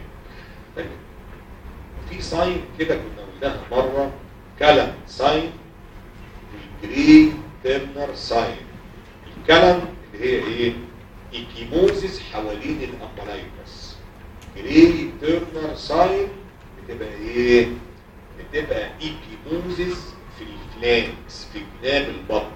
S4: في ساين كده كنا قلناها مره كلام ساين والجري تيرنر ساين الكلام اللي هي ايه ايكيموزيس حوالين الامبلايكس جري تيرنر ساين بتبقى ايه بتبقى ايكيموزيس في الفلانكس في جناب البطن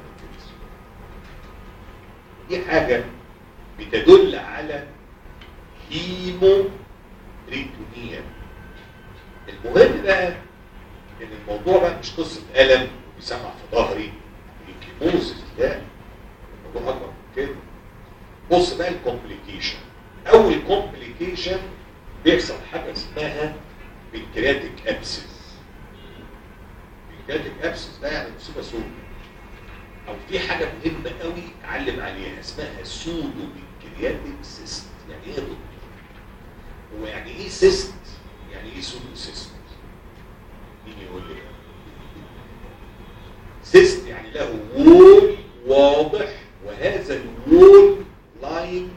S4: دي حاجه بتدل على هيمو ريتونيا المهم بقى ان الموضوع بقى مش قصه الم وبيسمع في ظهري الكيموزيس لا الموضوع اكبر من كده بص بقى الكومبليكيشن اول كومبليكيشن بيحصل حاجه اسمها بنكرياتيك ابسس بنكرياتيك ابسس ده يعني مصيبه سوداء او في حاجه مهمه قوي اعلم عليها اسمها سودو بنكرياتيك سيست يعني ايه يا دكتور هو يعني ايه سيست يعني ايه سودو سيست مين يقول لي سيست يعني له وول واضح وهذا الوول لاين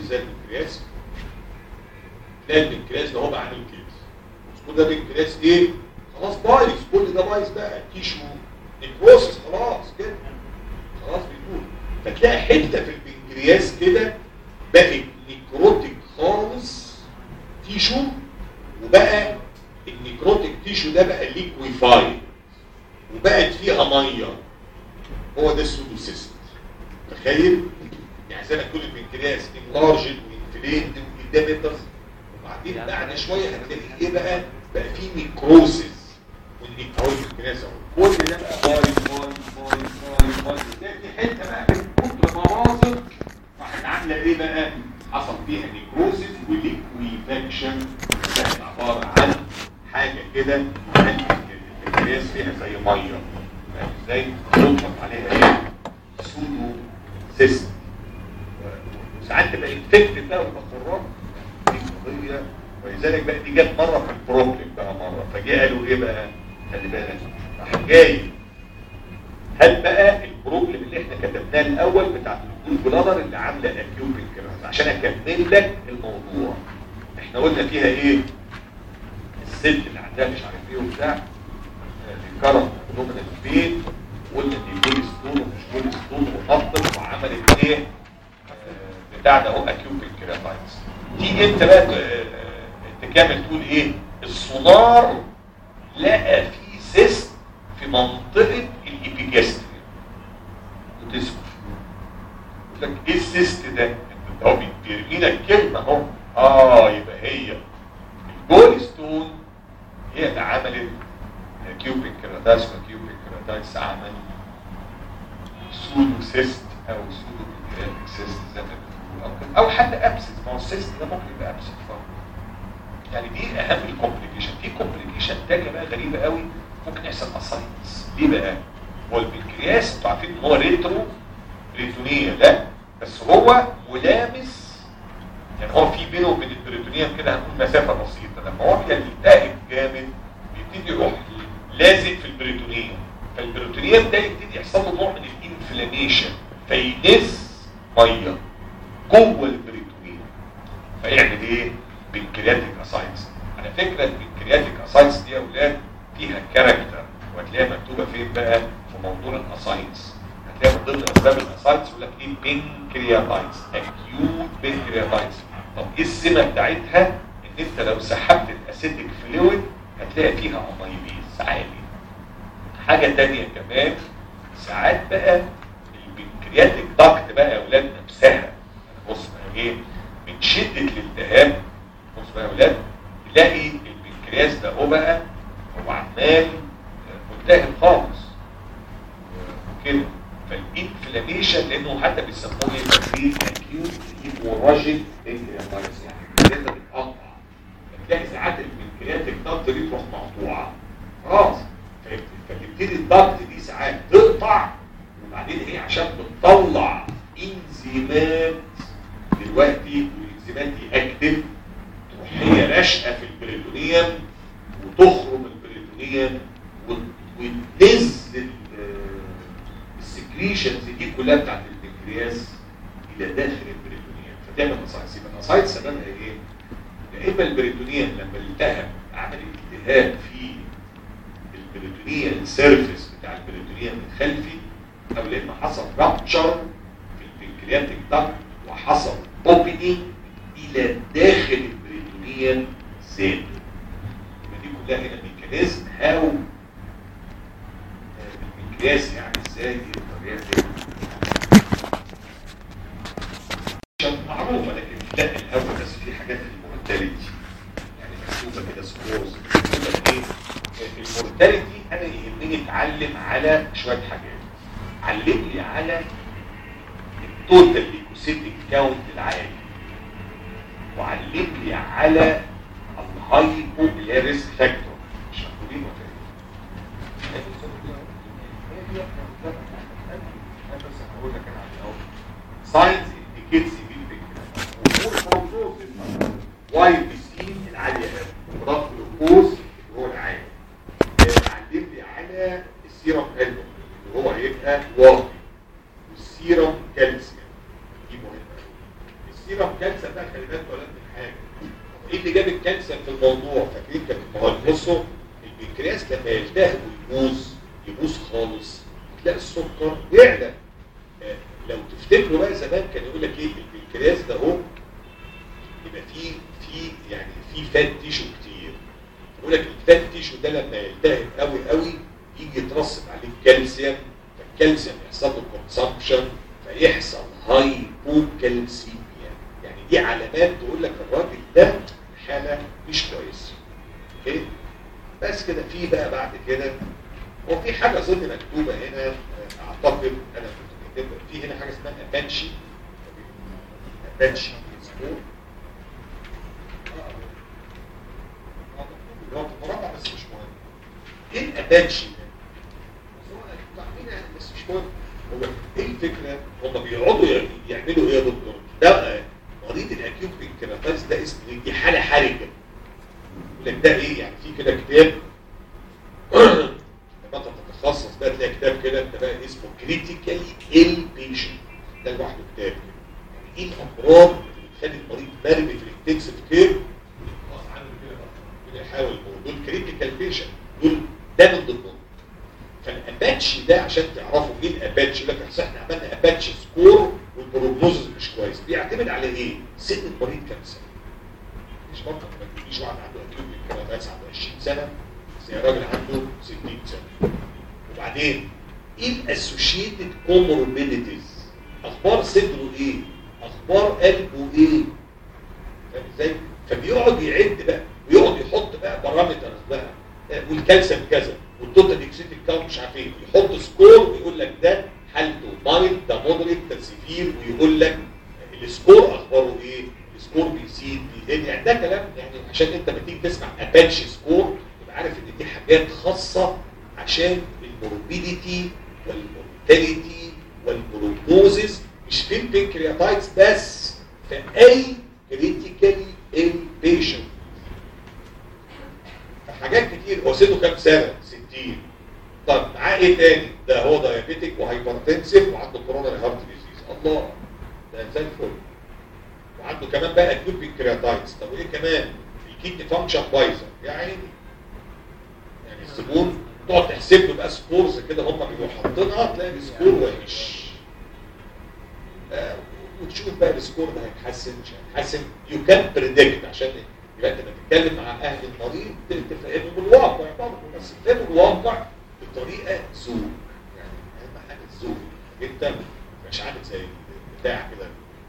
S4: زي البنكرياس تلاقي البنكرياس ده هو بقى عامل كده كل ده بنكرياس ايه خلاص بايظ كل ده بايظ بقى تيشو نيكروسس خلاص كده خلاص بيقول فتلاقي حته في البنكرياس كده بقت نيكروتيك خالص تيشو وبقى النيكروتيك تيشو ده بقى ليكويفايد وبقت فيها ميه هو ده السودوسيست تخيل يعني زي ما تقول البنكرياس انلارجد وانفليد وإدامترز وبعدين بعد شويه هتلاقي ايه بقى بقى فيه نيكروسيس والنيكروز البنكرياس اهو كل ده بقى بايظ بايظ بايظ بايظ بايظ تلاقي في حته بقى من كتر ما باظت راحت عامله ايه بقى حصل فيها نيكروسيس وليكويفاكشن بقت عباره عن حاجه كده البنكرياس فيها زي ميه فاهم ازاي يطلق عليها ايه سودو سيستم وساعات تبقى انفكتد بقى وتخرج دي قضيه ولذلك بقى دي جت مره في البروبلم بقى مره فجاء قالوا ايه بقى خلي بالك راح جاي هل بقى البروبلم اللي احنا كتبناه الاول بتاع الجول بلادر اللي عامله اكيوب كده عشان اكمل لك الموضوع احنا قلنا فيها ايه الست اللي عندها مش عارف ايه وبتاع الكرم ضمن البيت وقلنا ان الجول ستون ومش جول ستون ونطت وعملت ايه آه، بتاع ده هو اكيوب كيراتايتس تيجي انت بقى ت- آه، تكمل تقول ايه السونار لقى في سيست في منطقه الابيجاستريا وتسكت يقول لك ايه السيست ده؟ انت هو بيرمي لك كلمه اهو اه يبقى هي الجول ستون هي اللي عملت كيوبيك كيراتايتس وكيوبيك كيراتايتس عمل سودو سيست او سودو بنكرياتيك سيست زي ما بتقول او كده او حتى ابسس ما هو السيست ده ممكن يبقى ابسس برضه يعني دي اهم الكومبليكيشن في كومبليكيشن تانية بقى غريبه قوي ممكن يحصل اسايتس ليه بقى؟ هو البنكرياس انتوا عارفين ان هو ريترو ريتونيه لا بس هو ملامس يعني هو في بينه وبين البريتونيوم كده هنقول مسافه بسيطه لما هو بيلتهب جامد بيبتدي يروح لازق في البريتونيوم فالبريتونيوم ده يبتدي يحصل له نوع من الانفلاميشن فينز ميه جوه البريتونيوم فيعمل ايه؟ بنكرياتيك اسايتس على فكره البنكرياتيك اسايتس دي يا اولاد فيها كاركتر وهتلاقيها مكتوبه فين بقى؟ في موضوع الاسايتس هتلاقي من ضمن اسباب الاسايتس يقول لك ايه بنكرياتايتس اكيوت بنكرياتايتس طب ايه السمه بتاعتها؟ ان انت لو سحبت الاسيتيك فلويد هتلاقي فيها اميليز عالي حاجه تانية كمان ساعات بقى البنكرياتيك داكت بقى يا اولاد نفسها بص بقى ايه من شده الالتهاب بص بقى يا اولاد تلاقي البنكرياس ده هو بقى هو عمال ملتهب خالص وكده فالانفلاميشن لانه حتى بيسموه ايه تكرير اكيوت هيموراجيك انفلاميشن يعني كده بتقطع فتلاقي ساعات البنكرياتيك داكت دي تروح مقطوعه خلاص فتبتدي الضغط دي ساعات تقطع وبعدين هي عشان بتطلع انزيمات دلوقتي والانزيمات دي اكتف تروح هي راشقه في البريتونيوم وتخرم البريتونيوم وتنزل السكريشنز دي كلها بتاعت البنكرياس الى داخل البريتونيوم فتعمل اسايتس يبقى الاسايتس سببها ايه؟ يا اما البريتونيوم لما التهب عمل التهاب في البريتونيال سيرفيس بتاع البريتونيال الخلفي او لما حصل رابتشر في البنكرياتيك داكت وحصل اوبننج الى داخل البريتونيال سيل يبقى دي كلها هنا ميكانيزم هاو البنكرياس يعني ازاي يقدر يعمل معروفه لكن لا الاول بس في حاجات المورتاليتي يعني مكتوبه كده سكورز مكتوبه ايه المورتاليتي انا يهمني اتعلم على شويه حاجات علم لي على التوتال ليكوسيتيك كاونت العالي وعلم لي على الهايبو اللي هي ريسك فاكتور مش مكتوبين ولا ساينز انديكيتس واي بي سي العاليه قوي ضغط الجلوكوز هو العالي علم لي على السيرم البوم اللي هو هيبقى واطي والسيرم كالسيوم دي مهمه السيرم كالسيوم بقى خلي بالك ولا من حاجه ايه اللي جاب الكالسيوم في الموضوع فاكرين كان ما هو بصوا البنكرياس لما يلتهب ويبوظ يبوظ خالص تلاقي السكر يعلى آه، لو تفتكروا بقى زمان كان يقول لك ايه البنكرياس ده اهو يبقى فيه في يعني في فات تيشو كتير يقول لك الفات تيشو ده لما يلتهب قوي قوي يجي يترسب عليه الكالسيوم فالكالسيوم يحصل له كونسامبشن فيحصل هايبوكالسيميا يعني دي علامات تقول لك الراجل ده حاله مش كويسه اوكي بس كده في بقى بعد كده هو في حاجه اظن مكتوبه هنا آه، اعتقد انا كنت كاتبها في هنا حاجه اسمها ابانشي ابانشي سكور هو في مربع بس مش مهم ايه الابانشي ده؟ بس هو تعرفين يعني بس مش مهم هو ايه الفكره؟ هم بيقعدوا يعني يعملوا ايه يا دكتور؟ ده آه، مريض الاكيوت بنكراتايز ده اسمه إيه؟ دي حاله حرجه يقول لك ده ايه يعني في كده كتاب لما انت تتخصص بقى تلاقي كتاب كده انت بقى اسمه كريتيكالي ال بيشنت ده لوحده كتاب كده يعني ايه الامراض اللي بتخلي المريض مرمي في الانتنسيف كير خلاص عنده كده بقى كده يحاول دول كريتيكال بيشنت دول ده من ضمنهم فالاباتشي ده عشان تعرفوا ايه الاباتشي يقول لك أصل احنا عملنا اباتشي سكور والبروجنوز مش كويس بيعتمد على ايه؟ سن المريض كام سنه مش منطق ما تجيش واحد عنده اكيوت بنكراتايتس عنده 20 سنه زي راجل عنده 60 سنه وبعدين ايه الاسوشيتد كوموربيديتيز اخبار صدره ايه اخبار قلبه ايه فاهم ازاي فبيقعد يعد بقى ويقعد يحط بقى بارامترز بقى آه، والكالسيوم كذا والتوتال اكسيتيك كاونت مش عارف ايه يحط سكور ويقول لك ده حالته مايلد ده مودريت ده سيفير ويقول لك السكور اخباره ايه السكور بيزيد بيقل يعني ده كلام يعني عشان انت لما تيجي تسمع اباتشي سكور تبقى عارف ان دي حاجات خاصه عشان الموربيديتي والمورتاليتي والبروجنوزس مش في البنكرياتايتس بس في اي كريتيكالي ال بيشنت حاجات كتير هو سنه كام سنه 60 طب معاه ايه تاني ده هو دايابيتك وهايبرتنسيف وعنده كورونا هارت ديزيز الله ده زي الفل وعنده كمان بقى اكيوت بنكرياتايتس طب وايه كمان الكيدني فانكشن بايظه يا عيني يعني الزبون تقعد تحسب له بقى سكورز كده هم بيبقوا حاطينها تلاقي السكور وحش آه، وتشوف بقى السكور ده هيتحسن مش هيتحسن يو كان بريدكت عشان يبقى انت بتتكلم مع اهل المريض تفهمه بالواقع برضه بس تفهمه الواقع بطريقه ذوق يعني اهم حاجه الذوق انت مش عامل زي بتاع كده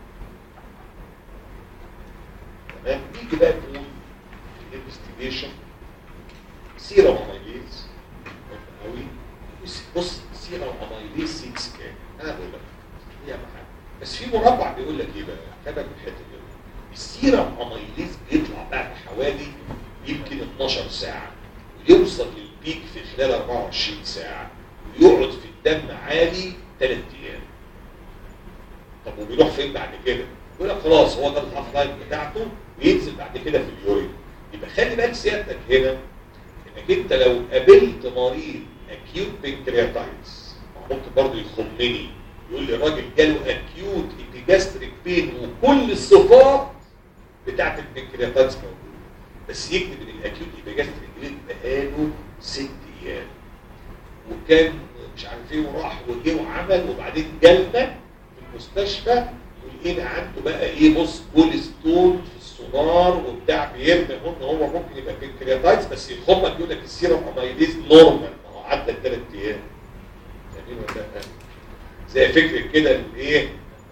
S4: تمام نيجي بقى نقول الانفستيجيشن سيرم اميليز قوي بص سيرم اميليز 6 كام انا بقول لك هي اهم حاجه بس في مربع بيقول لك ايه بقى خدك من الحته دي السيرم اميليز بيطلع بعد حوالي يمكن 12 ساعه ويوصل للبيك في خلال 24 ساعه ويقعد في الدم عالي 3 ايام طب وبيروح فين بعد كده؟ يقول لك خلاص هو ده الهاف لايف بتاعته وينزل بعد كده في اليورين يبقى خلي بالك سيادتك هنا انك انت لو قابلت مريض اكيوت بنكرياتايتس ممكن برضه يخمني يقول لي الراجل جاله اكيوت ايبيجاستريك بين وكل الصفات بتاعت البنكرياتايتس موجوده بس يكتب ان الاكيوت ايبيجاستريك بين بقاله ست ايام وكان مش عارف ايه وراح وجه وعمل وبعدين جالنا في المستشفى ولقينا عنده بقى ايه بص كوليسترول في السونار وبتاع بيرمي ان هو ممكن يبقى بنكرياتايتس بس يخمك يقول لك السيرم اميليز نورمال ما هو عدى الثلاث ايام فاهمين ولا لا؟ زي فكره كده الايه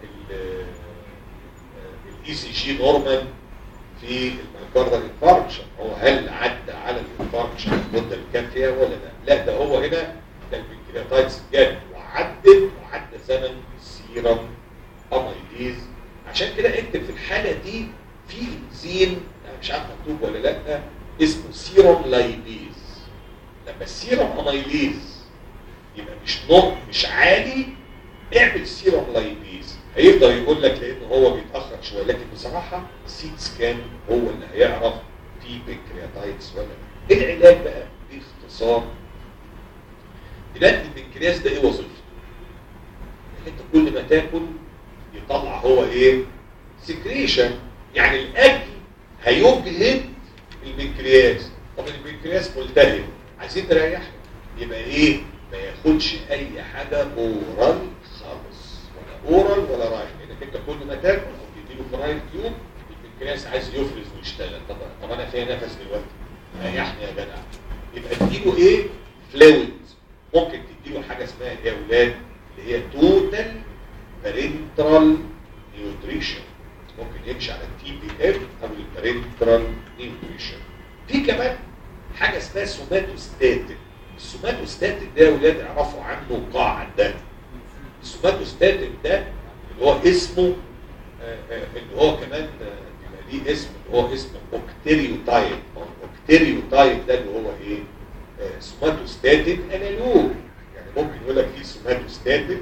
S4: الاي سي جي نورمال في المايكاردال انفاركشن هو هل عدى على الانفاركشن المده الكافيه ولا لا؟ لا ده هو هنا ده البنكرياتايتس جت وعدت وعدى زمن السيرم اميليز عشان كده اكتب في الحاله دي في انزيم انا مش عارف مكتوب ولا لا اسمه سيروم لايبيز لما السيروم اميليز يبقى مش نوع مش عالي اعمل سيروم لايبيز هيقدر يقول لك لان هو بيتاخر شويه لكن بصراحه السيت سكان هو اللي هيعرف في بنكرياتايتس ولا لا العلاج بقى باختصار دلوقتي البنكرياس ده ايه وظيفته؟ انت كل ما تاكل يطلع هو ايه سكريشن يعني الاكل هيجهد البنكرياس طب البنكرياس ملتهب عايزين نريحه يبقى ايه ما ياخدش اي حاجه اورال خالص ولا اورال ولا رايح لانك انت كل ما تاكل او تديله فرايد تيوب البنكرياس عايز يفرز ويشتغل طب طب انا فيها نفس دلوقتي ريحني يا جدع يبقى اديله ايه فلويد ممكن تديله حاجه اسمها ايه يا اولاد اللي هي توتال بارنترال نيوتريشن ممكن يمشي على التي بي اف او البارنترال نيوتريشن في كمان حاجه اسمها سوماتوستاتين السوماتوستاتين ده يا ولاد اعرفوا عنه قاعده السوماتوستاتين ده اللي هو اسمه آه، آه، اللي هو كمان آه، بيبقى ليه اسم اللي هو اسمه اوكتيريوتايب او اوكتيريوتايب ده اللي هو ايه آه، سوماتوستاتين انالوج يعني ممكن يقول لك في سوماتوستاتين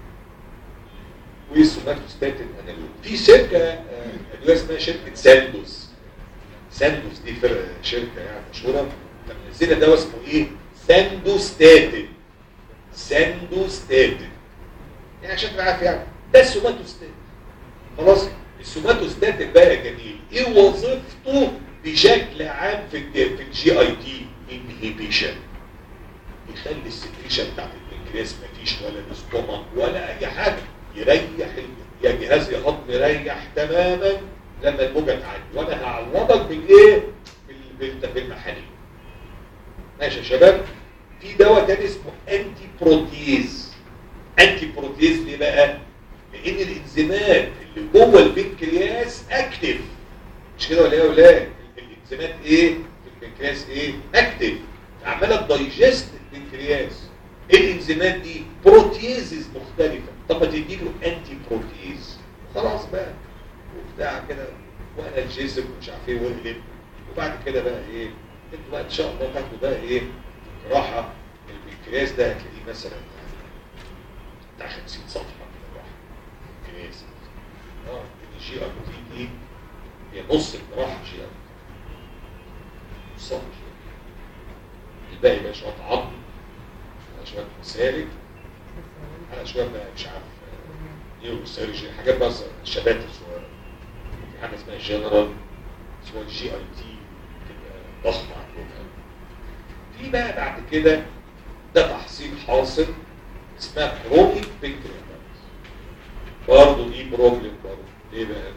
S4: وسوماتوستاتين انالوج في شركه آه، اللي هي اسمها شركه ساندوس ساندوس دي فرقه شركه يعني مشهوره منزله دواء اسمه ايه ساندوستاتين ساندوستاتين يعني عشان تبقى عارف يعني ده السوماتوستاتين خلاص السوماتوستاتين بقى يا جميل ايه وظيفته بشكل عام في الج- في الجي اي تي انهيبيشن يخلي السكريشن بتاعت البنكرياس مفيش ولا الاستومك ولا اي حاجه يريح ال- يا جهاز الهضم يريح تماما لما الموجه تعدي وانا هعوضك بالايه؟ بال- بال- بالمحاليل ماشي يا شباب في دواء تاني اسمه انتي بروتيز انتي بروتيز ليه بقى؟ لان الانزيمات اللي جوه البنكرياس اكتف مش كده ولا ايه يا اولاد؟ الانزيمات ايه؟ في البنكرياس ايه؟ اكتف عماله تدايجست البنكرياس ايه الانزيمات دي؟ بروتيزز مختلفه طب ما تدي له انتي بروتيز خلاص بقى وبتاع كده وانالجيزم ومش عارف ايه واقلب وبعد كده بقى ايه؟ انتوا بقى ان شاء الله تاخدوا بقى ايه؟ راحه البنكرياس ده هتلاقيه مثلا بتاع 50 صفحه كده راحه البنكرياس اه الجي ار تي دي هي نص الجراحه جي ار نصها جي الباقي بقى شويه عظم على شويه مسالك على شويه بقى مش عارف نيورو سيرجي حاجات بس الشبات الصغيره في حاجه اسمها جنرال اسمها الجي اي تي بتبقى ضخمه عندهم في بقى بعد كده ده تحصيل حاصل اسمها كرونيك بنكرياتايتس برضه دي بروبلم برضه ليه بقى؟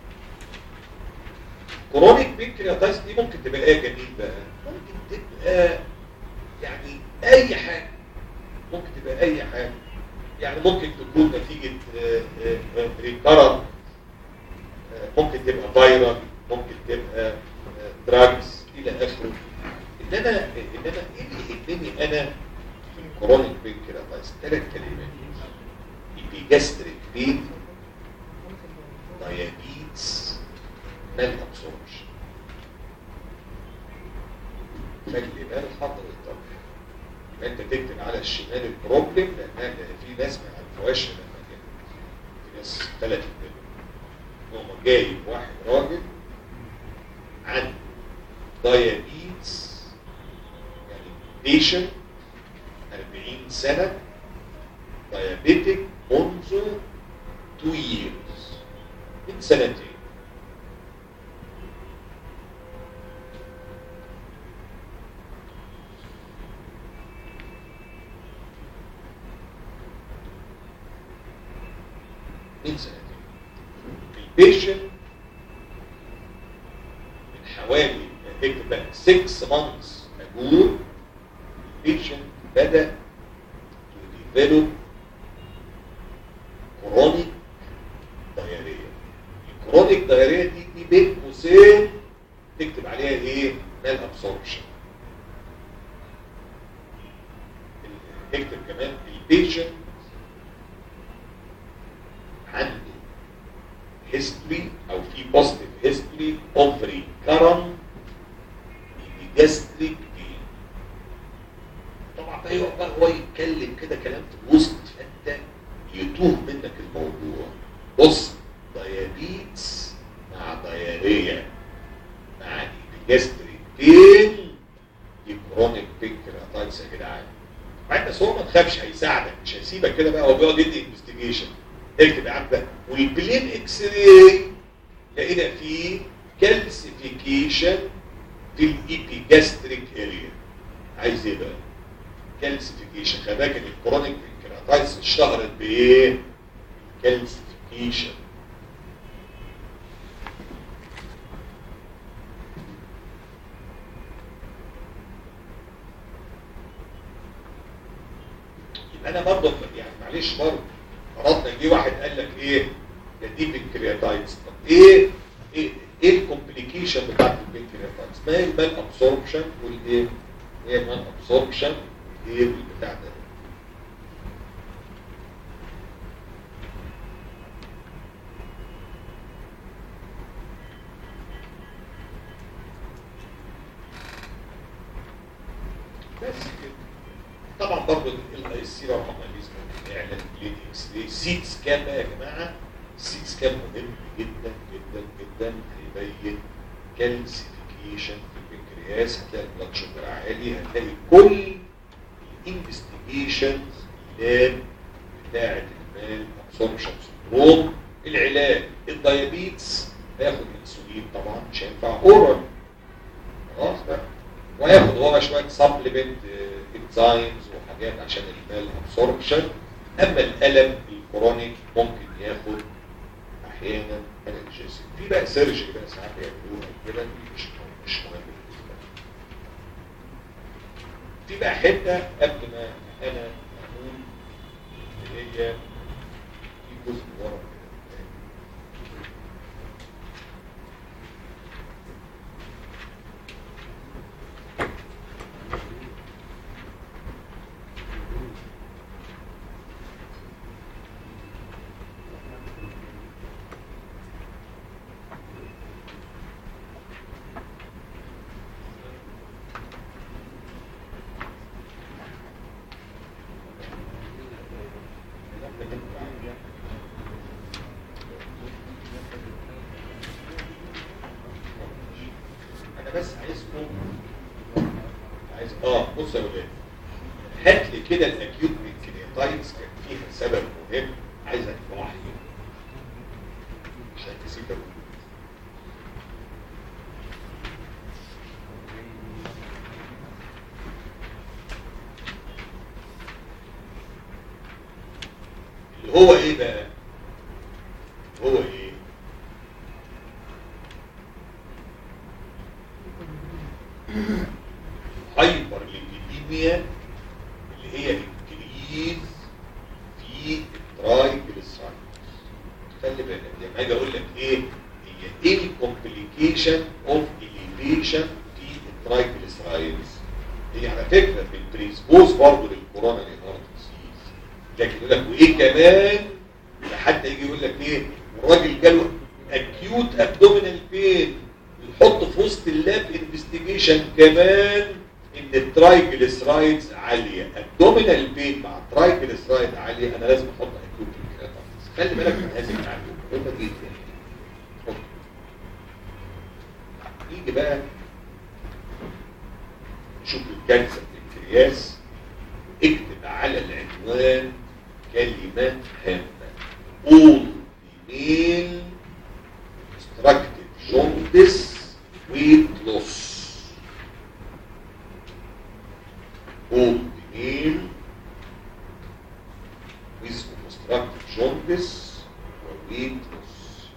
S4: كرونيك بنكرياتايتس دي ممكن تبقى ايه جميل بقى؟ ممكن تبقى يعني اي حاجه ممكن تبقى اي حاجه يعني ممكن تكون نتيجه ريكارنت ممكن تبقى فيرال ممكن تبقى دراجز الى اخره انما انما ايه اللي يهمني انا في الكرونيك بنكرياتايتس ثلاث كلمات البيجاستريك بين دايابيتس مال ابسوربشن خلي بال حضرتك يبقى انت تكتب على الشمال البروبلم لان في ناس ما عرفوهاش لما كانت في ناس ثلاث هم جايب واحد راجل عنده دايابيتس يعني بيشن 40 سنة دايابيتك منذ 2 years من سنتين من سنتين البيشن من حوالي اكتب بقى 6 months ago البيشن بدأ to develop chronic diarrhea الكرونيك diarrhea دي دي بين قوسين تكتب عليها ايه؟ مال ابسوربشن اكتب كمان البيشن عنده history او في positive history of recurrent gastric pain طبعا بقى يقعد بقى هو يتكلم كده كلام في الوسط فانت يتوه منك الموضوع بص ديابيتس مع دياريا مع جاستريك بين دي كرونيك بنكرياتايتس يا جدعان بعد بس هو ما تخافش هيساعدك مش هيسيبك كده بقى هو بيقعد يدي انفستيجيشن اكتب يا عم بقى والبلين اكس راي لقينا فيه كالسيفيكيشن في الايبيجاستريك اريا عايز ايه بقى كالسيفيكيشن خلي بالك ان الكرونيك بنكرياتايتس اشتهرت بايه كالسيفيكيشن يبقى انا برضه يعني معلش برضه فرضنا جه واحد قال لك ايه ده دي بنكرياتايتس طب ايه ايه ايه الكومبليكيشن بتاعت البنكرياتايتس ما هي المال ابسوربشن والايه هي المال ابسوربشن ايه البتاع ده بس كده طبعا برضه الاي سي رقم ماليز ممكن يعلن ليد اكس راي سيت سكان بقى يا جماعه السيت سكان مهم جدا جدا جدا هيبين كالسيفيكيشن في البنكرياس هتلاقي البلاد شوجر عالي هتلاقي كل الانفستيجيشنز اللاب بتاعه المال ابسوربشن سندروم العلاج الدايابيتس هياخد انسولين طبعا مش هينفع اورال خلاص بقى وياخد هو شويه سبلمنت انزيمز وحاجات عشان المال ابسوربشن اما الالم الكرونيك ممكن ياخد احيانا انالجيسيك في بقى سيرجري بقى ساعات بيعملوها كده دي مش مش مهم بالنسبه لي. في بقى حته قبل ما انا اقول اللي هي في جزء ورا كده انا بس عايزكم عايز اه بص يا ولاد هات لي كده الاكيوت بنكرياتايتس كان فيها سبب مهم عايزك توحي عشان تسيب أقول. اللي هو ايه بقى هو ايه هايبر ليبيديميا اللي هي انكريز في الترايجليسرايدز خلي بالك لما اجي اقول لك ايه هي ايه الكومبليكيشن اوف اليفيشن في الترايجليسرايدز هي على فكره بالبريسبوز برضه للكورونا هارت ديزيز لكن يقول لك وايه كمان حتى يجي يقول لك ايه الراجل جاله اكيوت ابدومينال بين نحط في وسط اللاب انفستيجيشن كمان ان الترايجليسرايدز عاليه ابدومينال بين مع الترايجليسرايد عاليه انا لازم احط اكيوت بنكرياتايتس خلي بالك من هذه المعلومه مهمه جدا حط. نيجي بقى نشوف الكانسر البنكرياس اكتب على العنوان كلمة هامة all female obstructive jaundice weight loss all female with obstructive jaundice or weight loss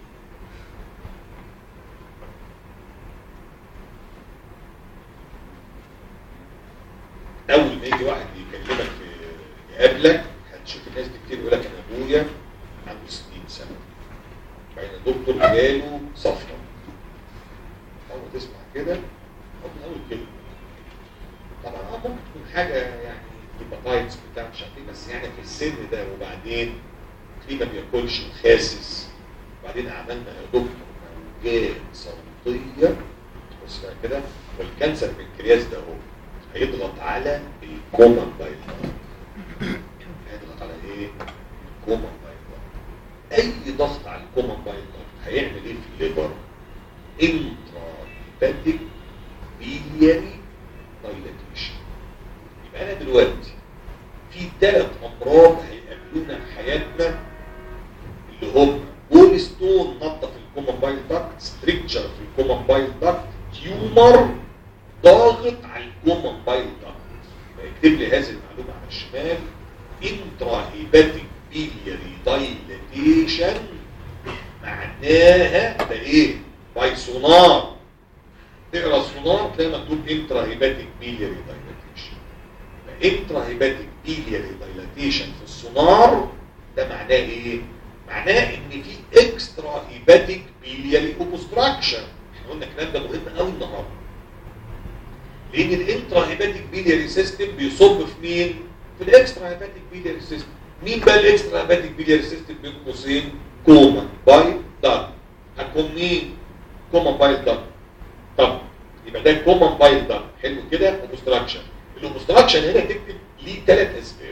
S4: اول ما يجي واحد يكلمك في- يقابلك هتشوف الناس دي كتير يقول لك انا ابويا عنده 60 سنه بعدين الدكتور جاله صفرة اول ما تسمع كده او من اول كلمه طبعا اه ممكن تكون حاجه يعني هيباتايتس بتاع مش عارف ايه بس يعني في السن ده وبعدين تلاقيه ما بياكلش وخاسس وبعدين عملنا يا دكتور موجات صوتيه بص بقى كده والكانسر بنكرياس ده هو هيضغط على الكومن بايلر هيضغط على ايه؟ الكومن بايلر اي ضغط على الكومن بايلر هيعمل ايه في الليبر؟ انترا هيباتيك بيلياري دايلاتيشن يبقى انا دلوقتي في ثلاث امراض هيقابلونا في حياتنا اللي هم بول ستون نطه في الكومن بايل داكت ستريكتشر في الكومن بايل داكت تيومر ضاغط على الكومن بايل داكت اكتب لي هذه المعلومه على الشمال انترا هيباتيك بيلياري دايلاتيشن معناها ده ايه باي سونار تقرا سونار تلاقي مكتوب انترا هيباتيك بيلياري دايلاتيشن انترا هيباتيك بيلياري دايلاتيشن في السونار ده معناه ايه معناه ان في اكسترا هيباتيك بيلياري اوبستراكشن احنا قلنا الكلام ده مهم قوي النهارده لان الانترا هيباتيك بيلياري سيستم بيصب في مين في الاكسترا هيباتيك بيلياري سيستم مين بقى الاكسترا هيباتيك بيلياري سيستم بين قوسين كوما باي داك هتكون مين كوما باي داك طب يبقى ده كوما باي داك حلو كده اوبستراكشن الاوبستراكشن هنا تكتب ليه ثلاث اسباب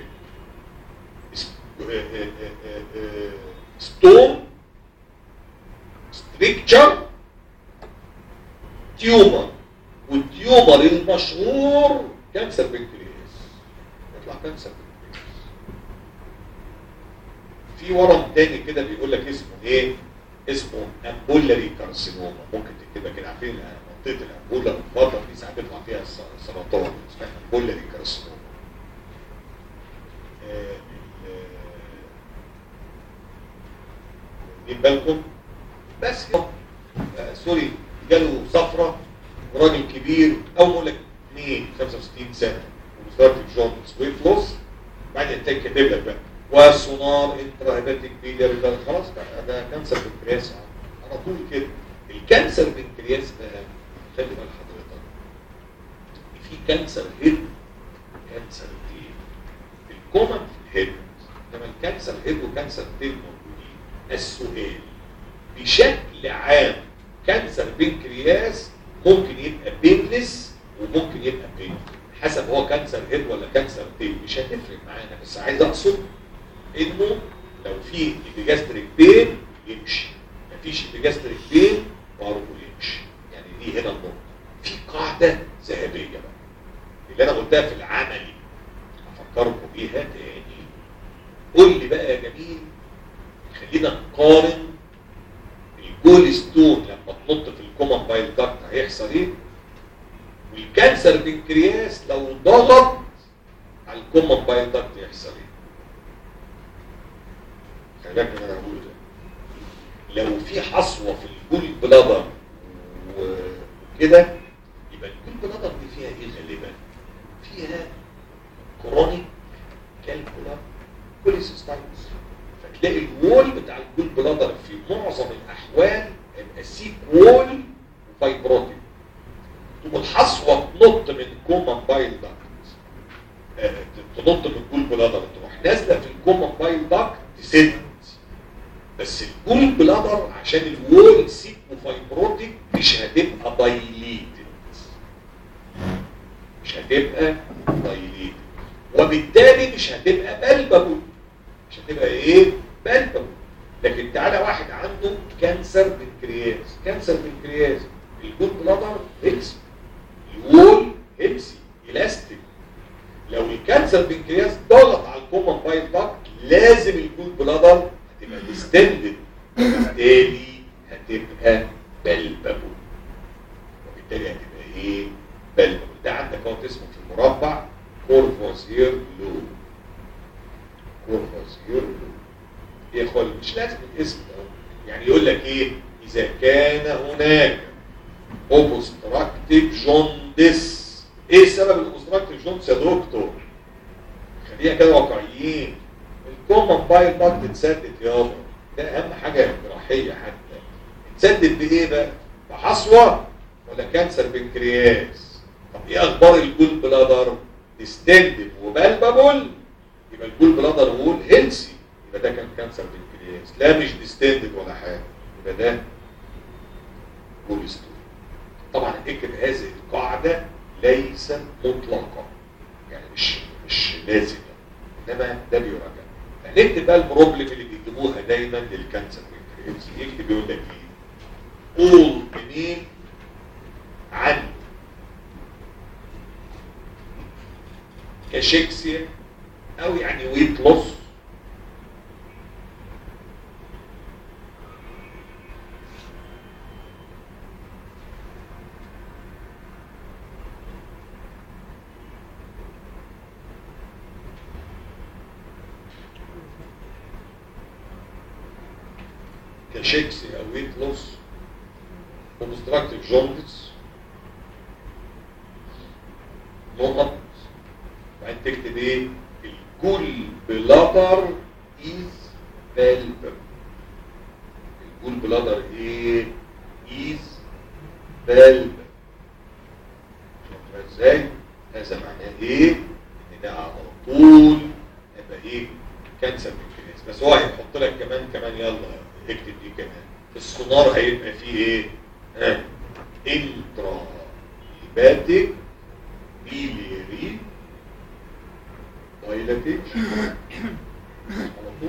S4: ستون ستريكتشر تيومر والتيومر المشهور كانسر بنكرياس يطلع كانسر بنكرياس في ورم تاني كده بيقول لك اسمه ايه اسمه امبولاري كارسينوما ممكن تكتبها كده عارفين منطقه الامبولا الفتره دي ساعات بيطلع فيها سرطان اسمها امبولاري كارسينوما آه واخدين بالكم بس كده آه سوري جاله صفرة وراجل كبير او اقول لك 2 65 سنه وستارت جونز ويفلوس بعدين انت كاتب لك بقى وسونار انترا هيباتيك بيلير ده خلاص بقى ده كانسر بنكرياس على طول كده الكانسر بنكرياس بقى خلي بال حضرتك في كانسر هيد كانسر تيل الكومن في الهيد انما الكانسر هيد وكانسر تيل موجودين السؤال بشكل عام كانسر بنكرياس ممكن يبقى بينلس وممكن يبقى بين حسب هو كانسر هيد ولا كانسر تيل مش هتفرق معانا بس عايز اقصد انه لو في ابيجاستريك بين يمشي مفيش ابيجاستريك بين برضه يمشي يعني دي هنا النقطه في قاعده ذهبيه بقى اللي انا قلتها في العملي افكركم بيها تاني قول لي بقى يا جميل خلينا نقارن الجول ستون لما تنط في الكومن بايل داكت هيحصل ايه والكانسر بنكرياس لو ضغط على الكومن بايل داكت يحصل ايه خلي بالك من اللي انا هقوله ده لو في حصوه في الجول بلادر وكده يبقى الجول بلادر دي فيها ايه غالبا فيها كرونيك كالكولا كوليسيستايتس فتلاقي الوول بتاع الجول بلادر في معظم الاحوال يبقى سيك وول وفايبروتيك تقوم الحصوه تنط من كومن بايل داكت آه، تنط من الجول بلادر تروح نازله في الكومن بايل داكت تسد بس الجول بلادر عشان الوول سيك وفايبروتيك مش هتبقى دايليتد مش هتبقى دايليتد وبالتالي مش هتبقى بلبل مش هتبقى ايه بلبل لكن تعالى واحد عنده كانسر بنكرياس كانسر بنكرياس الجول بلادر هيلسي الوول هيلسي الاستيك لو الكانسر بنكرياس ضغط على الكومن بايل داكت لازم الجول بلادر هتبقى ديستندد وبالتالي هتبقى بلبل وبالتالي هتبقى ايه بلبل ده عندك اهو اسمه في المربع كورفوزير لو كورفوزير لو يا اخوان مش لازم الاسم ده يعني يقول لك ايه اذا كان هناك اوبستراكتيف جوندس ايه سبب الاوبستراكتيف جوندس يا دكتور خلينا كده واقعيين الكومن بايل داكت اتسدد يابا ده اهم حاجه جراحيه حتى اتسدد بايه بقى بحصوه ولا كانسر بنكرياس طب ايه اخبار الجول بلادر ديستندد وبلبابل يبقى الجول بلادر وول هيلسي يبقى ده كان كانسر بنكرياس لا مش ديستندد ولا حاجه يبقى ده كوليسترول طبعا اكتب هذه القاعده ليست مطلقه يعني مش مش لازمه انما ده بيراجع هنكتب بقى البروبلم اللي بيكتبوها دايما للكانسر بنكرياس يكتب يقول لك ايه all منين عن كاشيكسيا او يعني ويت لوس كاتشيكسي او ويت لوس وبستراكتيف جوندس نقط وبعدين تكتب ايه الكل بلادر از فالبر الكل بلادر ايه از فالبر شوفها ازاي هذا معناه ايه ان ده على طول هيبقى ايه كانسر بنكرياس بس هو هيحط لك كمان كمان يلا اكتب دي كمان السونار هيبقى فيه ايه ها انترا هيباتيك بيليري دايلاتيشن على طول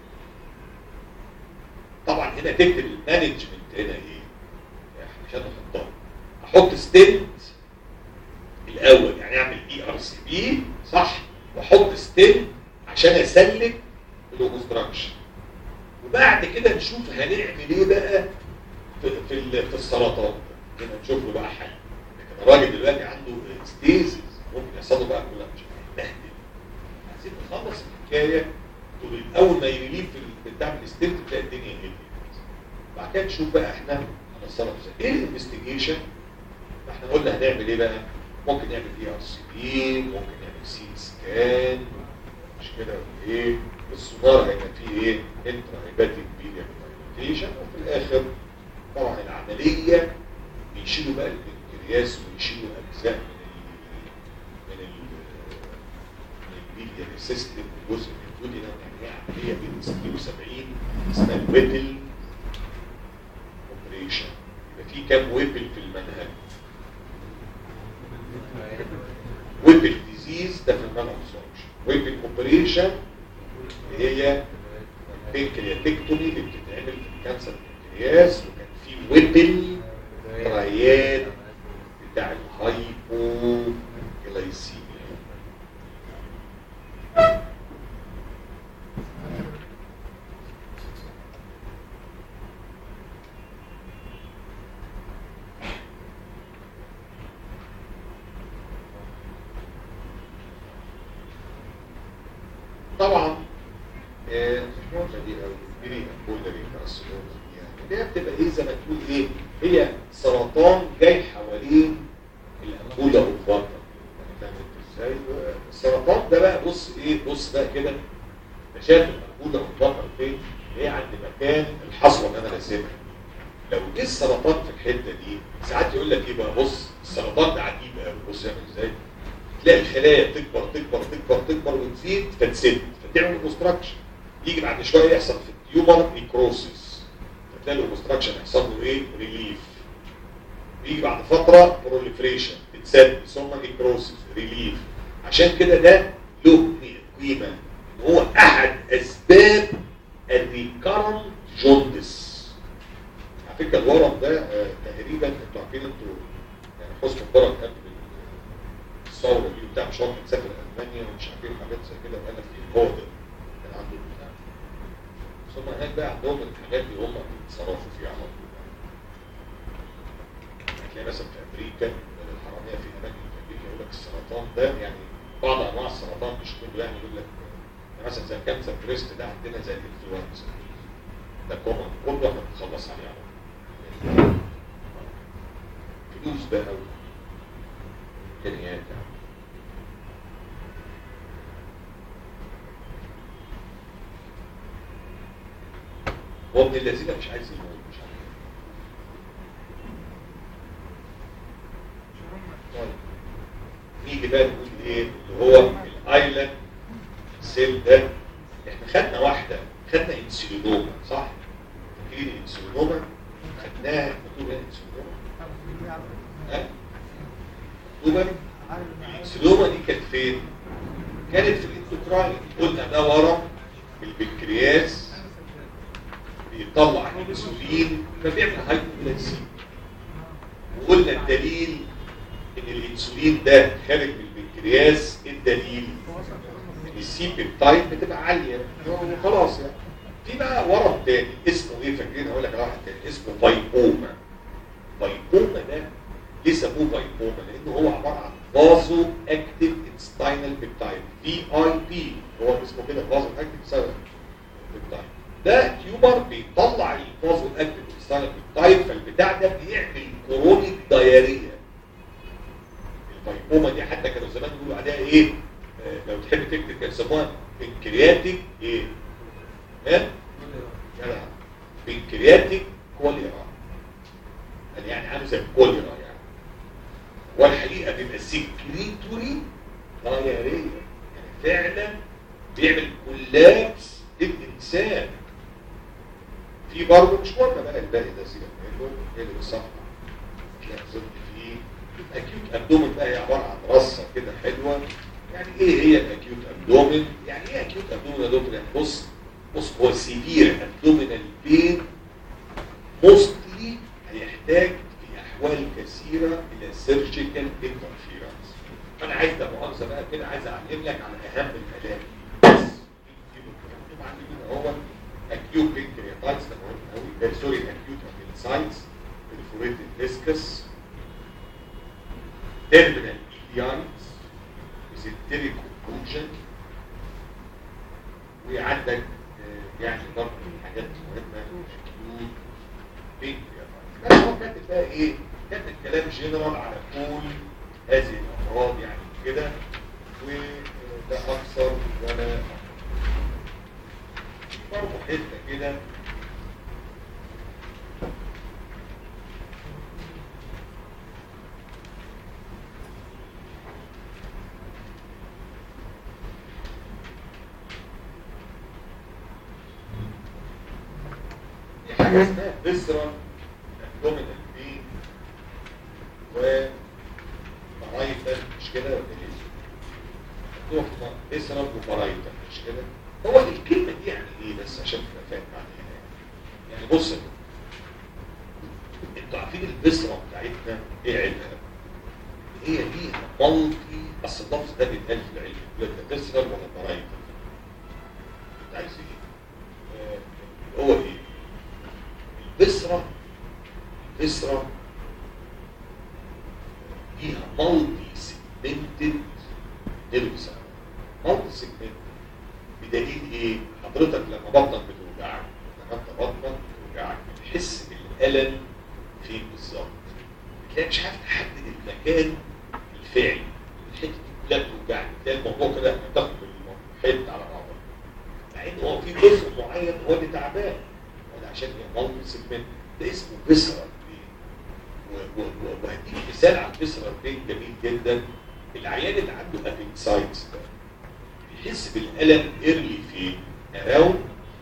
S4: طبعا هنا تكتب المانجمنت هنا ايه عشان نحطها احط ستنت الاول يعني اعمل اي ار سي بي صح واحط ستنت عشان اسلك الاوبستراكشن وبعد كده نشوف هنعمل ايه بقى في في, ال- في السرطان هنا نشوف له بقى حل لكن الراجل دلوقتي عنده ستيزز ممكن يحصل له بقى كلها مش هنبهدل عايزين نخلص الحكايه تقول اول ما يريليف في ال- بتاع الستنت تلاقي الدنيا هديت بعد كده نشوف بقى احنا هنتصرف ازاي ايه الانفستيجيشن احنا قلنا هنعمل ايه بقى ممكن نعمل اي ار سي بي ممكن نعمل سي سكان مش كده ولا ايه السونار هيبقى فيه ايه انترا هيباتيك بيليا دايليتيشن وفي الاخر طبعا العمليه بيشيلوا بقى البنكرياس ويشيلوا اجزاء من ال من ال من البيليا سيستم جزء من الجزء ده يعني هي عمليه بين 60 و70 اسمها الويبل اوبريشن يبقى في كام ويبل في المنهج ويبل ديزيز ده في المنهج سورش ويبل اوبريشن اللي هي بنكرياتكتومي اللي بتتعمل في الكانسر البنكرياس وكان في ويبل ترايات بتاع الهايبو جلايسيميا طبعا آه، دي او بري بولاري كارسينوما يعني اللي هي بتبقى ايه زي ما تقول ايه هي سرطان جاي حوالين الانبوله او البطن فاهم انت ازاي السرطان ده بقى بص ايه بص بقى كده ده شايف الانبوله او البطن فين هي عند مكان الحصوه اللي انا راسمها لو جه السرطان في الحته دي ساعات يقول لك ايه بقى بص السرطان ده عجيب قوي بص يعمل ازاي تلاقي الخلايا تكبر تكبر تكبر تكبر وتزيد فتسد فتعمل كونستراكشن يجي بعد شويه يحصل في التيومر نيكروسيس فتلاقي الاوبستراكشن يحصل له ايه ريليف يجي بعد فتره بروليفريشن تتسد ثم نيكروسيس ريليف عشان كده ده له قيمه ان هو احد اسباب الريكارنت جوندس على فكره الورم ده آه، تقريبا انتوا عارفين انتوا يعني حسن مبارك قبل الثوره دي وبتاع مش هو مسافر المانيا ومش عارفين حاجات زي كده وقال لك ايه هو ده كان عنده البتاع بس هم هناك بقى عندهم الحاجات دي هم بيتصرفوا فيها على طول هتلاقي مثلا في امريكا الحراميه في اماكن في امريكا يقول لك السرطان ده يعني بعض انواع السرطان مش كله يعني يقول لك يعني مثلا زي كانسر بريست ده عندنا زي الانفلونزا ده كومن كله احنا بنخلص عليه على طول فلوس بقى وامكانيات يعني هو ابن الذين مش عايز يموت مش عارف طيب نيجي بقى نقول ايه اللي هو الايلاند سيل ده احنا خدنا واحده خدنا انسولينوما صح؟ فاكرين الانسولينوما؟ خدناها مكتوب هنا انسولينوما ها؟ مكتوبه الانسولينوما دي كانت فين؟ كانت في الاندوكراين قلنا ده ورم في البنكرياس بيطلع الانسولين فبيعمل هايبوغلايسيميا وقلنا الدليل ان الانسولين ده خارج من البنكرياس إيه الدليل ان السي بيبتايد بتبقى عاليه وخلاص يعني في بقى ورم تاني اسمه ايه فاكرين هقول لك على واحد تاني اسمه بايبوما بايبوما ده ليه سموه بايبوما لانه هو عباره عن فازو اكتيف انستاينال بيبتايد في اي بي هو اسمه كده فازو اكتيف بيبتايد ده تيومر بيطلع الفازو البتاع ده بيعمل كرونيك دايريا الفيبوما دي حتى كانوا زمان بيقولوا عليها ايه آه، لو تحب تكتب كان يسموها بنكرياتيك ايه ها جدع بنكرياتيك كوليرا يعني يعني عامل زي الكوليرا يعني والحقيقه بيبقى سكريتوري دايريا يعني فعلا بيعمل كولابس للانسان في برضه مش مهم بقى الباقي ده سيبك منه هي اللي بالصفحه تلاقي ظل فيه اكيوت ابدومن بقى هي عباره عن رصه كده حلوه يعني ايه هي الاكيوت ابدومن؟ يعني ايه اكيوت ابدومن يا دكتور؟ يعني بص بص هو سيفير ابدومينال بين موستلي هيحتاج في احوال كثيره الى سيرجيكال انترفيرنس فانا عايز ده مؤاخذه بقى كده عايز اعلم لك على اهم الالام بس هو acute pancreatitis ده مهم قوي سوري acute appendicitis perforated discus terminal ileitis mesenteric occlusion وعندك آه، يعني برضه من الحاجات المهمه acute pancreatitis بس هو كاتب بقى ايه؟ كاتب كلام جنرال على كل هذه الامراض يعني كده وده اكثر ولا اقل برضه حته كده دي حاجه اسمها فيسرال ابدومينال بين و بارايتال مش كده ولا ايه؟ مكتوب فيسرال وبارايتال مش كده؟ هو الكلمة دي يعني ايه بس عشان تبقى فاهم معناها يعني بص يا دكتور، انتوا عارفين البسرة بتاعتنا ايه علمها؟ هي ليها مالتي اصل اللفظ ده بيتقال في العلم يقول لك ده بسرة ولا برايتر انت عايز ايه؟ آه، هو ايه؟ البسرة البسرة ليها مالتي سيجمنتد نيرف مالتي سيجمنتد بدليل ايه؟ حضرتك لما بطنك بتوجعك لما انت بطنك بتوجعك بتحس بالالم فين بالظبط بتلاقي مش عارف تحدد المكان الفعلي الحته دي كلها بتوجعك بتلاقي الموضوع كده تاخد الحته على بعضها مع ان هو في جزء معين هو اللي تعبان ولا عشان هي مالتي سيجمنت ده اسمه فيسرال بين وهديك مثال على الفيسرال بين جميل جدا العيان اللي عنده ابيكسايتس ده بيحس بالالم ايرلي فين؟ اراوند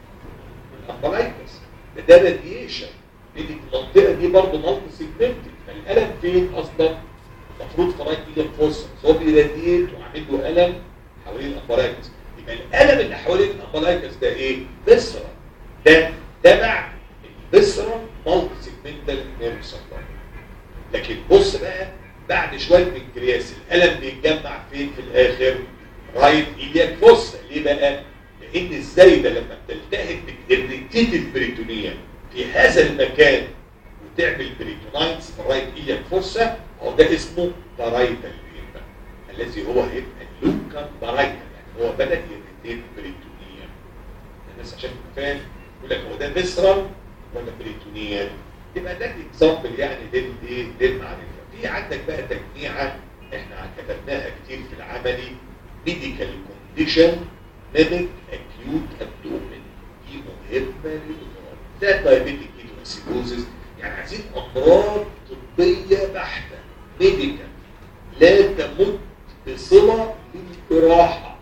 S4: الامبرايتس ده ده راديشن لان المنطقه دي برضه مالتي سيجمنتد فالالم فين اصلا؟ المفروض في رايت ايدك فوسس هو بيراديت وعامل له الم حوالين الامبرايتس يبقى الالم اللي حوالين الامبرايتس ده ايه؟ بسرة ده تبع البسرة مالتي سيجمنتال نيرف سبلاي لكن بص بقى بعد شويه بنكرياس الالم بيتجمع فين في الاخر؟ رايت ايديك فوسا ليه بقى؟ لان الزايده لما بتلتهب بتريتيت البريتونيه في هذا المكان وتعمل بريتونايتس في رايت ايديك فوسا هو ده اسمه بارايتال بقى الذي هو هيبقى لوكا بارايتال يعني هو بدا يريتيت بريتونيه الناس عشان تبقى فاهم يقول لك هو ده فيسرال ولا بريتونيا يبقى ده اكزامبل يعني للايه للمعرفه في عندك بقى تجميعه احنا كتبناها كتير في العملي ميديكال كونديشن ميميك اكيوت ابدومين دي مهمه للامراض ده دايابيتيك كيتوسيدوزيس يعني عايزين امراض طبيه بحته ميديكال لا تمت بصله للجراحه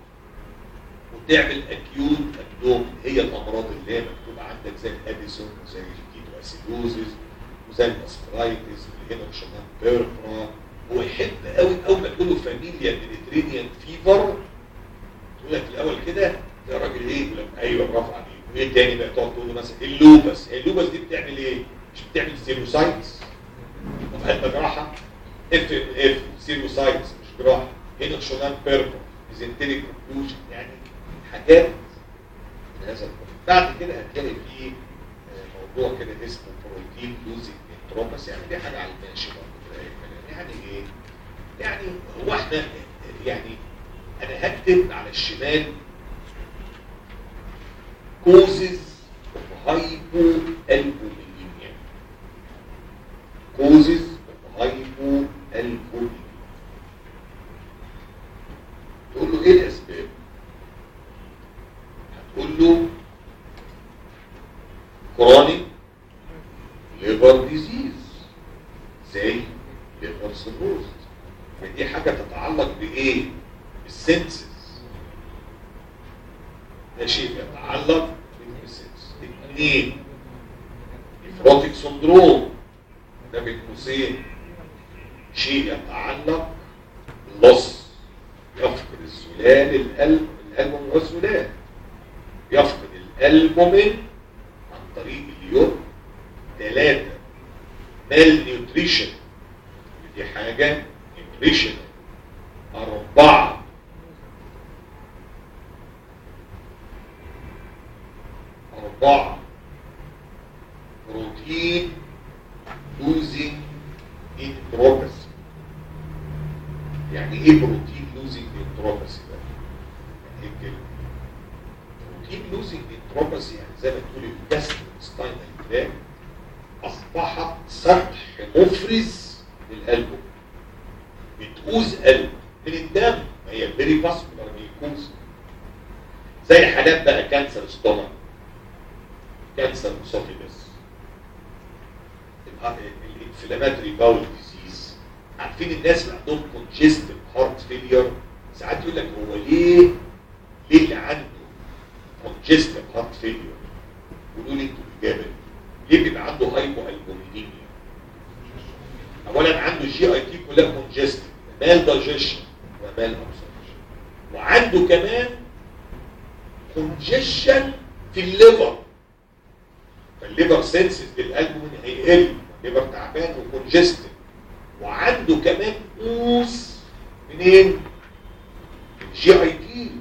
S4: وتعمل اكيوت ابدومين هي الامراض اللي هي مكتوبه عندك زي الاديسون وزي الكيتوسيدوزيس وزي الاسبرايتس اللي هنا شمال بيرفرا هو يحب قوي اول ما تقول له فاميليا ميديترينيان فيفر تقول لك في الاول كده يا راجل ايه يقول لك ايوه برافو عليك وايه تاني بقى تقعد تقول له مثلا اللوبس اللوبس دي بتعمل ايه؟ مش بتعمل سيروسايتس طب هل جراحه اف اف سيروسايتس مش جراحه هنا شونان بيربو ميزنتريك كونكلوجن يعني حاجات من هذا القبيل بعد كده هتلاقي فيه موضوع كده اسمه بروتين لوزنج انتروبس يعني دي حاجه على الماشي برضه يعني ايه؟ يعني هو احنا يعني انا هكتب على الشمال كوزز هايبو البومينيا causes of hypoalbuminemia تقول له ايه الاسباب هتقول له chronic liver disease زي liver cirrhosis فدي حاجة تتعلق بإيه؟ بالسنسز ده شيء يتعلق بالسنسز اثنين نفروتيك سندروم ده بين قوسين شيء يتعلق باللص يفقد السلال القلب الألبوم والسلال يفقد الألبومين عن طريق اليوم ثلاثة مال نيوتريشن دي حاجة نيوتريشن أربعة أربعة بروتين لوزنج انتروباسي يعني ايه بروتين لوزنج انتروباسي ده؟ يعني ايه الكلمة؟ بروتين لوزنج انتروباسي يعني زي ما تقول الجاستروستاينال جلاند اصبحت سطح مفرز للقلب بتؤوز قلب من الدم ما هي فيري فاسكولار ميكوز زي حالات بقى كانسر ستومك كانسر اسوفيجس الانفلاماتوري باول ديزيز عارفين الناس اللي عندهم كونجستيف هارت فيلير ساعات يقول لك هو ليه ليه اللي عنده كونجستيف هارت فيلير قولوا لي انتوا الاجابه دي ليه بيبقى عنده هايبو البومينيميا اولا عنده جي اي تي كلها كونجستيف مال دايجيشن ومال ابسوربشن وعنده كمان كونجيشن في الليفر فالليفر سنسز للالبومين هيقل الليفر تعبان وكونجستيف وعنده كمان قوس منين؟ الجي اي تي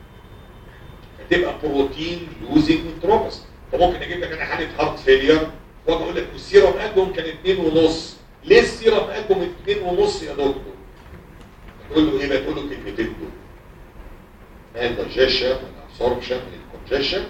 S4: فتبقى بروتين لوزنج انتروبس فممكن اجيب لك انا حاله هارت فيلير واجي اقول لك السيرم قلبهم كان 2 ونص ليه السيرم قلبهم 2 ونص يا دكتور؟ تقول له ايه بقى تقول له كلمتين دول مال دايجيشن الابسوربشن الكونجيشن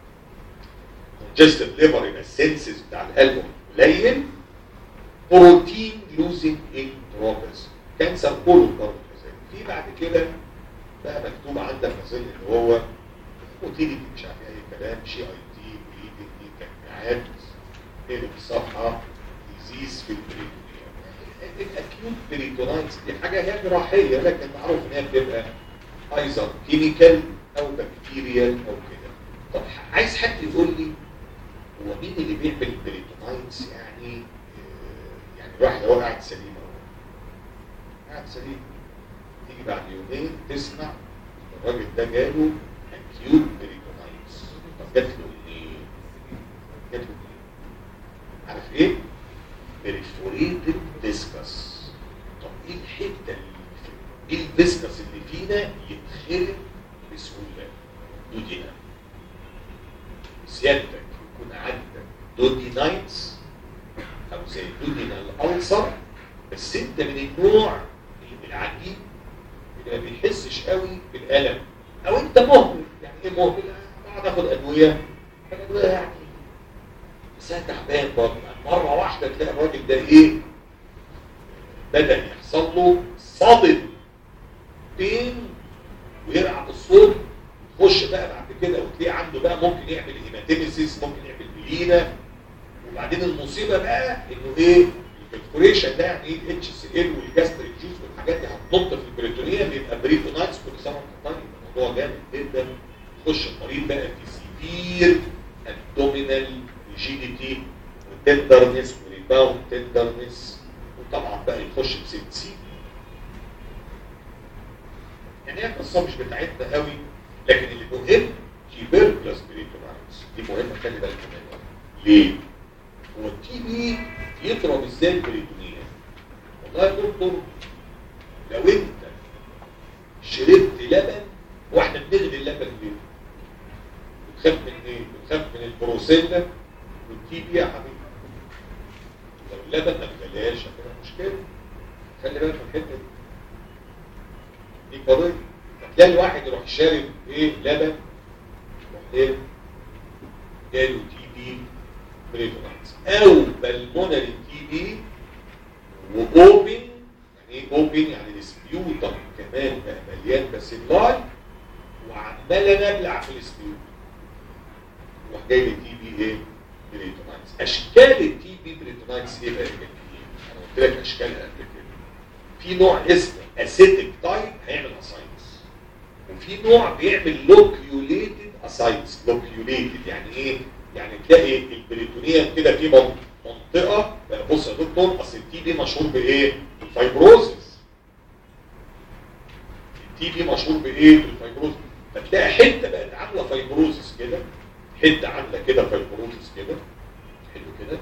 S4: كونجستيف ليفر يبقى السنسز بتاع القلب قليل بروتين لوزنج انتروبس كانسر كله برضه كذلك في بعد كده بقى مكتوب عندك مثلا اللي هو موتيليتي مش عارف اي كلام شي اي تي بليدنج دي تجميعات تقلب الصفحه ديزيز في البريتونيا الاكيوت بريتونايتس دي حاجه هي جراحيه لكن معروف ان هي بتبقى ايزر كيميكال او بكتيريال او كده طب عايز حد يقول لي هو مين اللي بيعمل بريتونايتس يعني آه، يعني الواحد هو قاعد سليم اهو قاعد سليم تيجي بعد يومين تسمع الراجل ده جاله اكيوت بريتونايتس طب جات له منين؟ جات له منين؟ عارف ايه؟ بريفوريتد ديسكس طب ايه الحته اللي في ايه الديسكس اللي فينا يتخرب بسهوله؟ دودينا سيادتك يكون عندك دودينايتس او زي دودينال الالسر بس انت من النوع اللي العجيب اللي ما بيحسش قوي بالالم او انت مهمل يعني ايه مهمل اقعد اخد ادويه الادويه يعني بس انا تعبان برضه يعني مره واحده تلاقي الراجل ده ايه بدا يحصل له صدم بين ويرعب الصوت يخش بقى بعد كده وتلاقيه عنده بقى ممكن يعمل هيماتيميسيس ممكن يعمل بلينا وبعدين المصيبه بقى انه ايه البرفوريشن ده يعني ايه الاتش سي ال والجاستريك جوز والحاجات دي هتنط في البريتونيه بيبقى بريتونايتس كل سنه وانت طيب الموضوع جامد جدا يخش المريض بقى في سيفير ابدومينال ريجيديتي وتندرنس وريباوند تندرنس وطبعا بقى يخش في سيبسيميا يعني هي القصه مش بتاعتنا قوي لكن اللي مهم تيبركلس بريتونايتس دي مهمه خلي بالك منها ليه؟ هو التي بي يضرب ازاي البريتونيه؟ والله يا دكتور لو انت شربت لبن واحنا بنغلي اللبن ليه؟ بتخاف من ايه؟ بتخاف من البروسيلا والتي بي يا حبيبي لو اللبن ما اتغلاش هتبقى مشكله خلي بالك من الحته دي دي قضيه تلاقي الواحد يروح شارب ايه لبن يروح ايه جاله تي بي بريتونايتس او بالمونري تي بي واوبن يعني ايه اوبن يعني السبيوتم كمان بقى مليان باسيلاي وعمال نبلع في السبيوتم وراح جاي لي تي بي ايه بريتونايتس اشكال التي بي بريتونايتس ايه بقى يا جميل انا قلت لك اشكالها قبل كده في نوع اسمه اسيتيك تايب هيعمل اسايتس وفي نوع بيعمل لوكيوليتد اسايتس لوكيوليتد يعني ايه يعني تلاقي البريتونيوم كده في من- منطقه بقى بص يا دكتور اصل التي بي مشهور بايه الفايبروزس التي بي مشهور بايه بالفايبروزس فتلاقي حته بقت عامله فايبروزس كده حته عامله كده فايبروزس كده حلو كده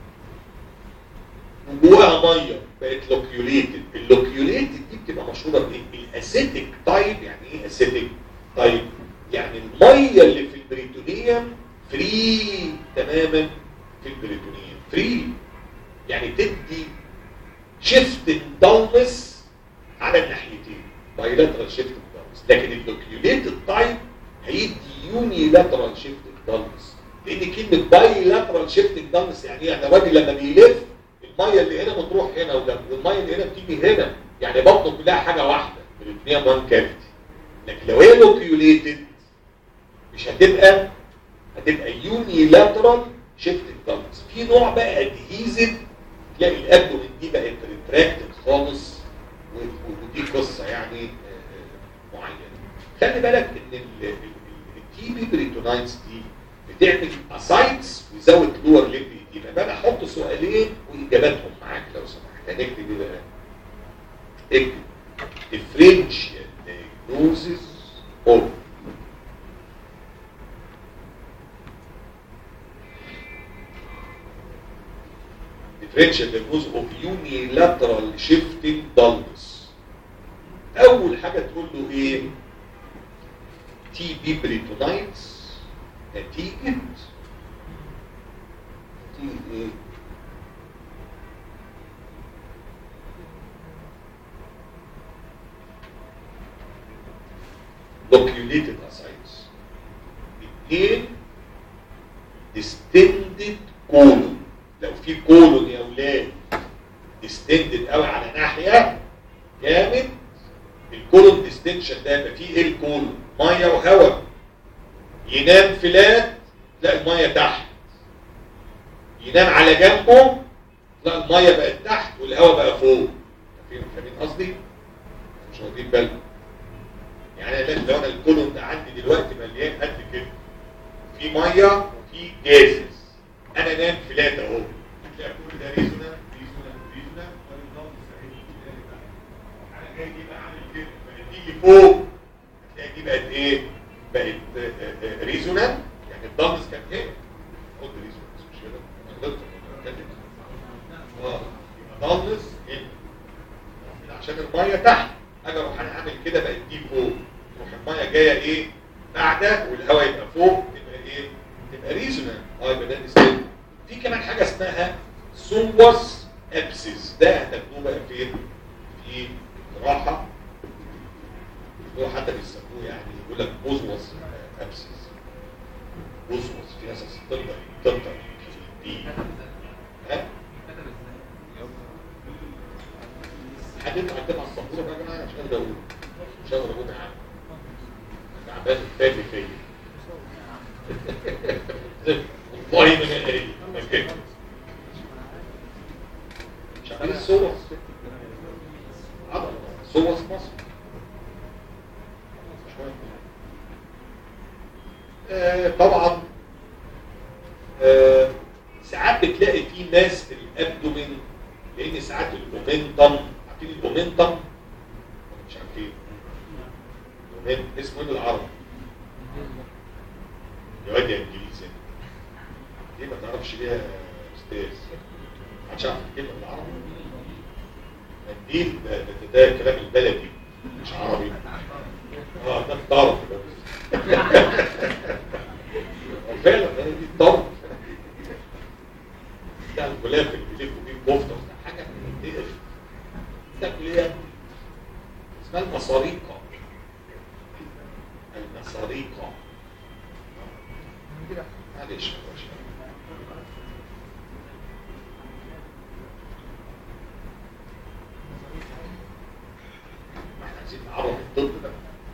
S4: وجواها ميه بقت لوكيوليتد اللوكيوليتد دي بتبقى مشهوره بايه الاسيتيك تايب يعني ايه اسيتيك تايب يعني الميه اللي في البريتونيوم فري تماما في البريتونيوم فري يعني تدي شيفت دالنس على الناحيتين بايلاترال شيفت دالنس لكن اللوكيوليتد تايب هيدي يوني لاترال شيفت دالنس لان كلمه بايلاترال شيفت دالنس يعني ايه يعني الراجل لما بيلف الميه اللي هنا بتروح هنا وده والميه اللي هنا بتيجي هنا يعني بطنه كلها حاجه واحده الاثنين وان كافيتي لكن لو هي لوكيوليتد مش هتبقى هتبقى يوني لاترال شيفت دالنس في نوع بقى ادهيزف تلاقي الابدومين دي بقت ريتراكتد خالص و- و- ودي قصه يعني آه، آه، معينه خلي بالك ان التي بي بريتونايتس دي بتعمل اسايتس ويزود لور ليب يبقى انا احط سؤالين واجاباتهم معاك لو سمحت هنكتب ايه بقى؟ اكتب differential diagnosis of differential diagnosis of unilateral shifting dullness اول حاجه تقول له ايه تي بي بريتونايتس نتيجه نتيجه ايه loculated ascites اثنين distended colon لو في كولون يا اولاد distended قوي على ناحيه جامد الكولون ديستنشن ده يبقى فيه ايه الكولون ميه وهواء ينام فلات تلاقي الميه تحت ينام على جنبه تلاقي الميه بقت تحت والهواء بقى فوق فاهمين فاهمين قصدي مش واخدين بالكم يعني أنا لو انا الكولون ده عندي دلوقتي مليان قد كده في ميه وفي جازز انا نام فلات اهو هتلاقي كل ده ريزونا ريزونا ريزونا والنظام مستحيل انا جاي دي بقى عامل كده فدي فوق هتلاقي دي بقت ايه بقت آه، آه، ريزونانت يعني الضمس كان هنا خد ريزونانس مش كده انا غلطت أنا بتكلم. اه يبقى ضمس هنا عشان الميه تحت اجي اروح انا اعمل كده بقت دي فوق تروح الميه جايه ايه قاعده والهواء يبقى فوق تبقى ايه تبقى ريزونانت اه يبقى ده ديستنت في كمان حاجه اسمها سوس ابسيس ده هتاخدوه بقى فين في الجراحه هو حتى بيسموه يعني يقول لك بوزوس ابسيس بوزوس في ناس تقدر تقدر دي ها حد انت عندنا على السبوره بقى يا جماعه مش قادر اقول مش قادر اقول حاجه تعبان فادي فيا والله ما انا قايل مكان مش عارف الصور عضلة صور مصر آه طبعا آه ساعات بتلاقي في ماس في الابدومين لان ساعات الاومنتم عارفين الاومنتم ولا مش عارفين الأومنتم اسمه ايه بالعربي يا واد يا انجليزي ليه ما تعرفش ليه يا استاذ محدش عارف الكلمه بالعربي منديل ده, ده, ده كلام البلدي مش عربي اه ده الطرف فعلا ده دي الطرف ده الغلاف اللي بيلفوا بيه الكفته ده حاجه تقرف تاكل ايه اسمها المصاريقه المصاريقه معلش يا باشا عرف الطب ده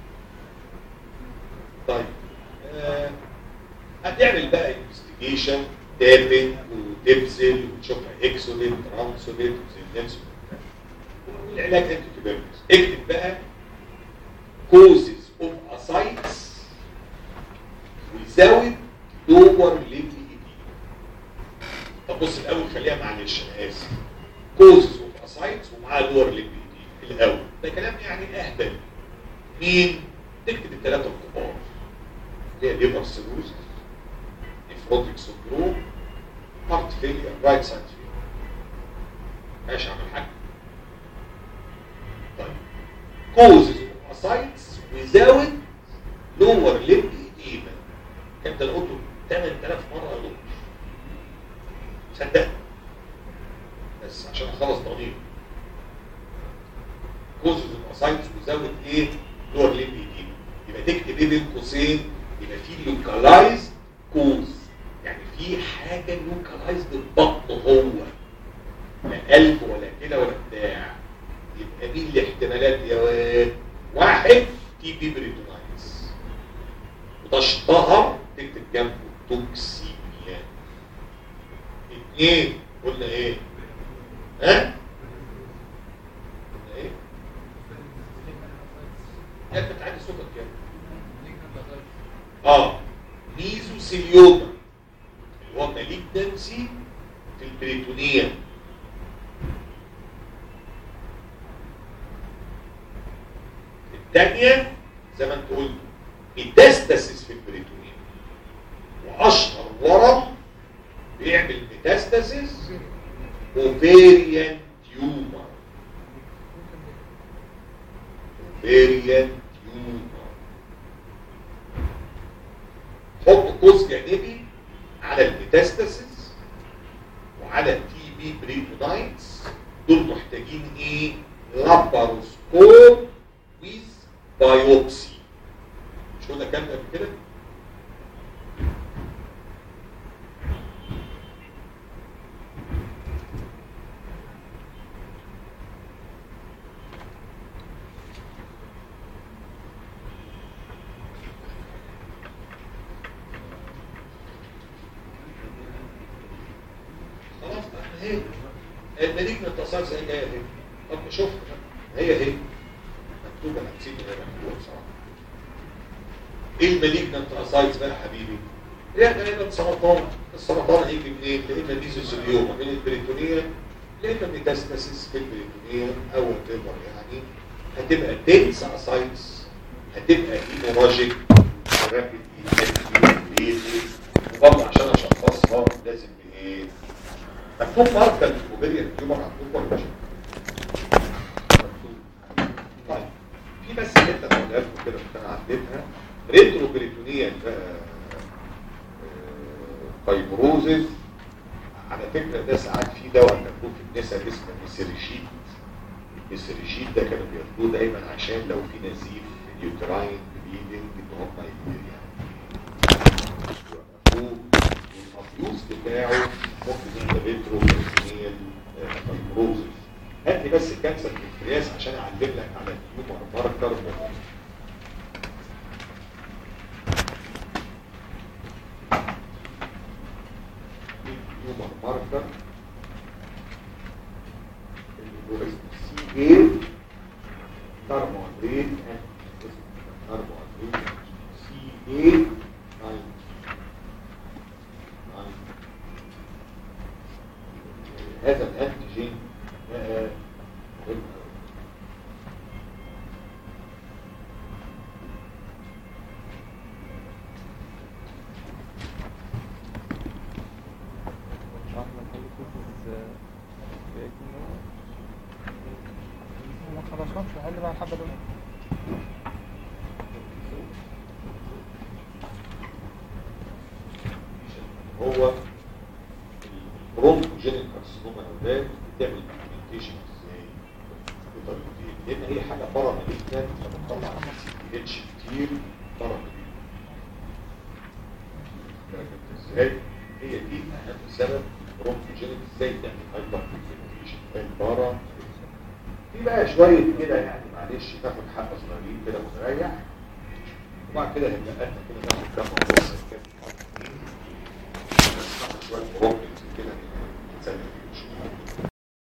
S4: طيب آه، هتعمل بقى انفستيجيشن تابن وتبذل وتشوفها اكسوديت ترانسوديت وزينتس العلاج انت تبرمز اكتب بقى causes of ascites without lower limb edema طب بص الاول خليها معلش انا اسف causes of ascites ومعاها lower limb edema الاول ده كلام يعني اهبل مين تكتب الثلاثه الكبار اللي هي ليفر سيروز نيفروتيك سندروم هارت فيلير رايت سايد فيلير ماشي عامل حاجه طيب causes of ascites without lower limb edema كان ده قلته 8000 مره يا دكتور صدقني بس عشان اخلص ضميري causes of ascites without ايه lower limb edema يبقى تكتب ايه بين قوسين يبقى في localized cause يعني في حاجه localized البطن هو لا قلب ولا كده ولا بتاع يبقى مين الاحتمالات يا واد واحد تي بي بريتونايتس وده اشتهر تكتب جنبه توكسيميا اثنين قلنا ايه ها قلنا ايه يا انت بتعدي صوتك كده اه ميزوسيليوما اللي هو مالجنسي في البريتونيا الثانية زي ما انت قلت ميتاستاسيس في البريتونيا واشهر ورم بيعمل ميتاستاسيس اوفيريان تيومر اوفيريان تيومر حط قوس جانبي على الميتاستاسيس وعلى التي بي بريتونايتس دول محتاجين ايه لاباروسكوب ويز بايوبسي مش قلنا الكلام ده قبل كده خلاص بقى هي المليك من التصال زي جايه اهي طب شوف هي هي مكتوبه انا نسيت هي مكتوبه بصراحه ايه المالجنت اسايتس بقى يا حبيبي؟ هي غالبا سرطان السرطان هيجي منين؟ يا اما ميزوسيليوما من البريتونيه يا اما ميتاستاسيس في البريتونيه او التيبر يعني هتبقى دنس اسايتس هتبقى هيموراجيك رابيد وبرضه عشان اشخصها لازم بايه؟ مكتوب ماركه الاوبريان تيومر عندكم ولا مش؟ مكتوب طيب في بس حته هقولها لكم كده كنت انا عديتها ريترو بريتونيا فايبروزز على فكره ده ساعات في دواء مكتوب في النساء اسمه ميسريشيت الميسريشيت ده كانوا بياخدوه دايما عشان لو في نزيف في اليوتراين بليدنج ان هم يعني يوقفوه والابيوز بتاعه ممكن يبقى ريترو بريتونيا فايبروزز هات لي بس كانسر البنكرياس عشان اعلم لك على التيومر ماركر مهم التيومر ماركر اللي هو اسمه سي اي ترموادريت ترموادريت سي اي هذا الانتيجين بقى مهم أوي.
S1: ما خلصناش حل بقى الحبه دول
S4: هو البرونكوجينيك كارسينوما اولاد بتعمل بيجمنتيشن ازاي بطريقتين لان هي حاجه بره مالتنا فبتطلع اتش كتير بره ازاي هي دي اهم سبب برونكوجينيك ازاي تعمل هايبر بيجمنتيشن بره في بقى شويه كده يعني معلش معلش تاخد حبه صغيرين كده وتريح وبعد كده هيبقى قد كده تاخد كام ونص كده شويه بروتين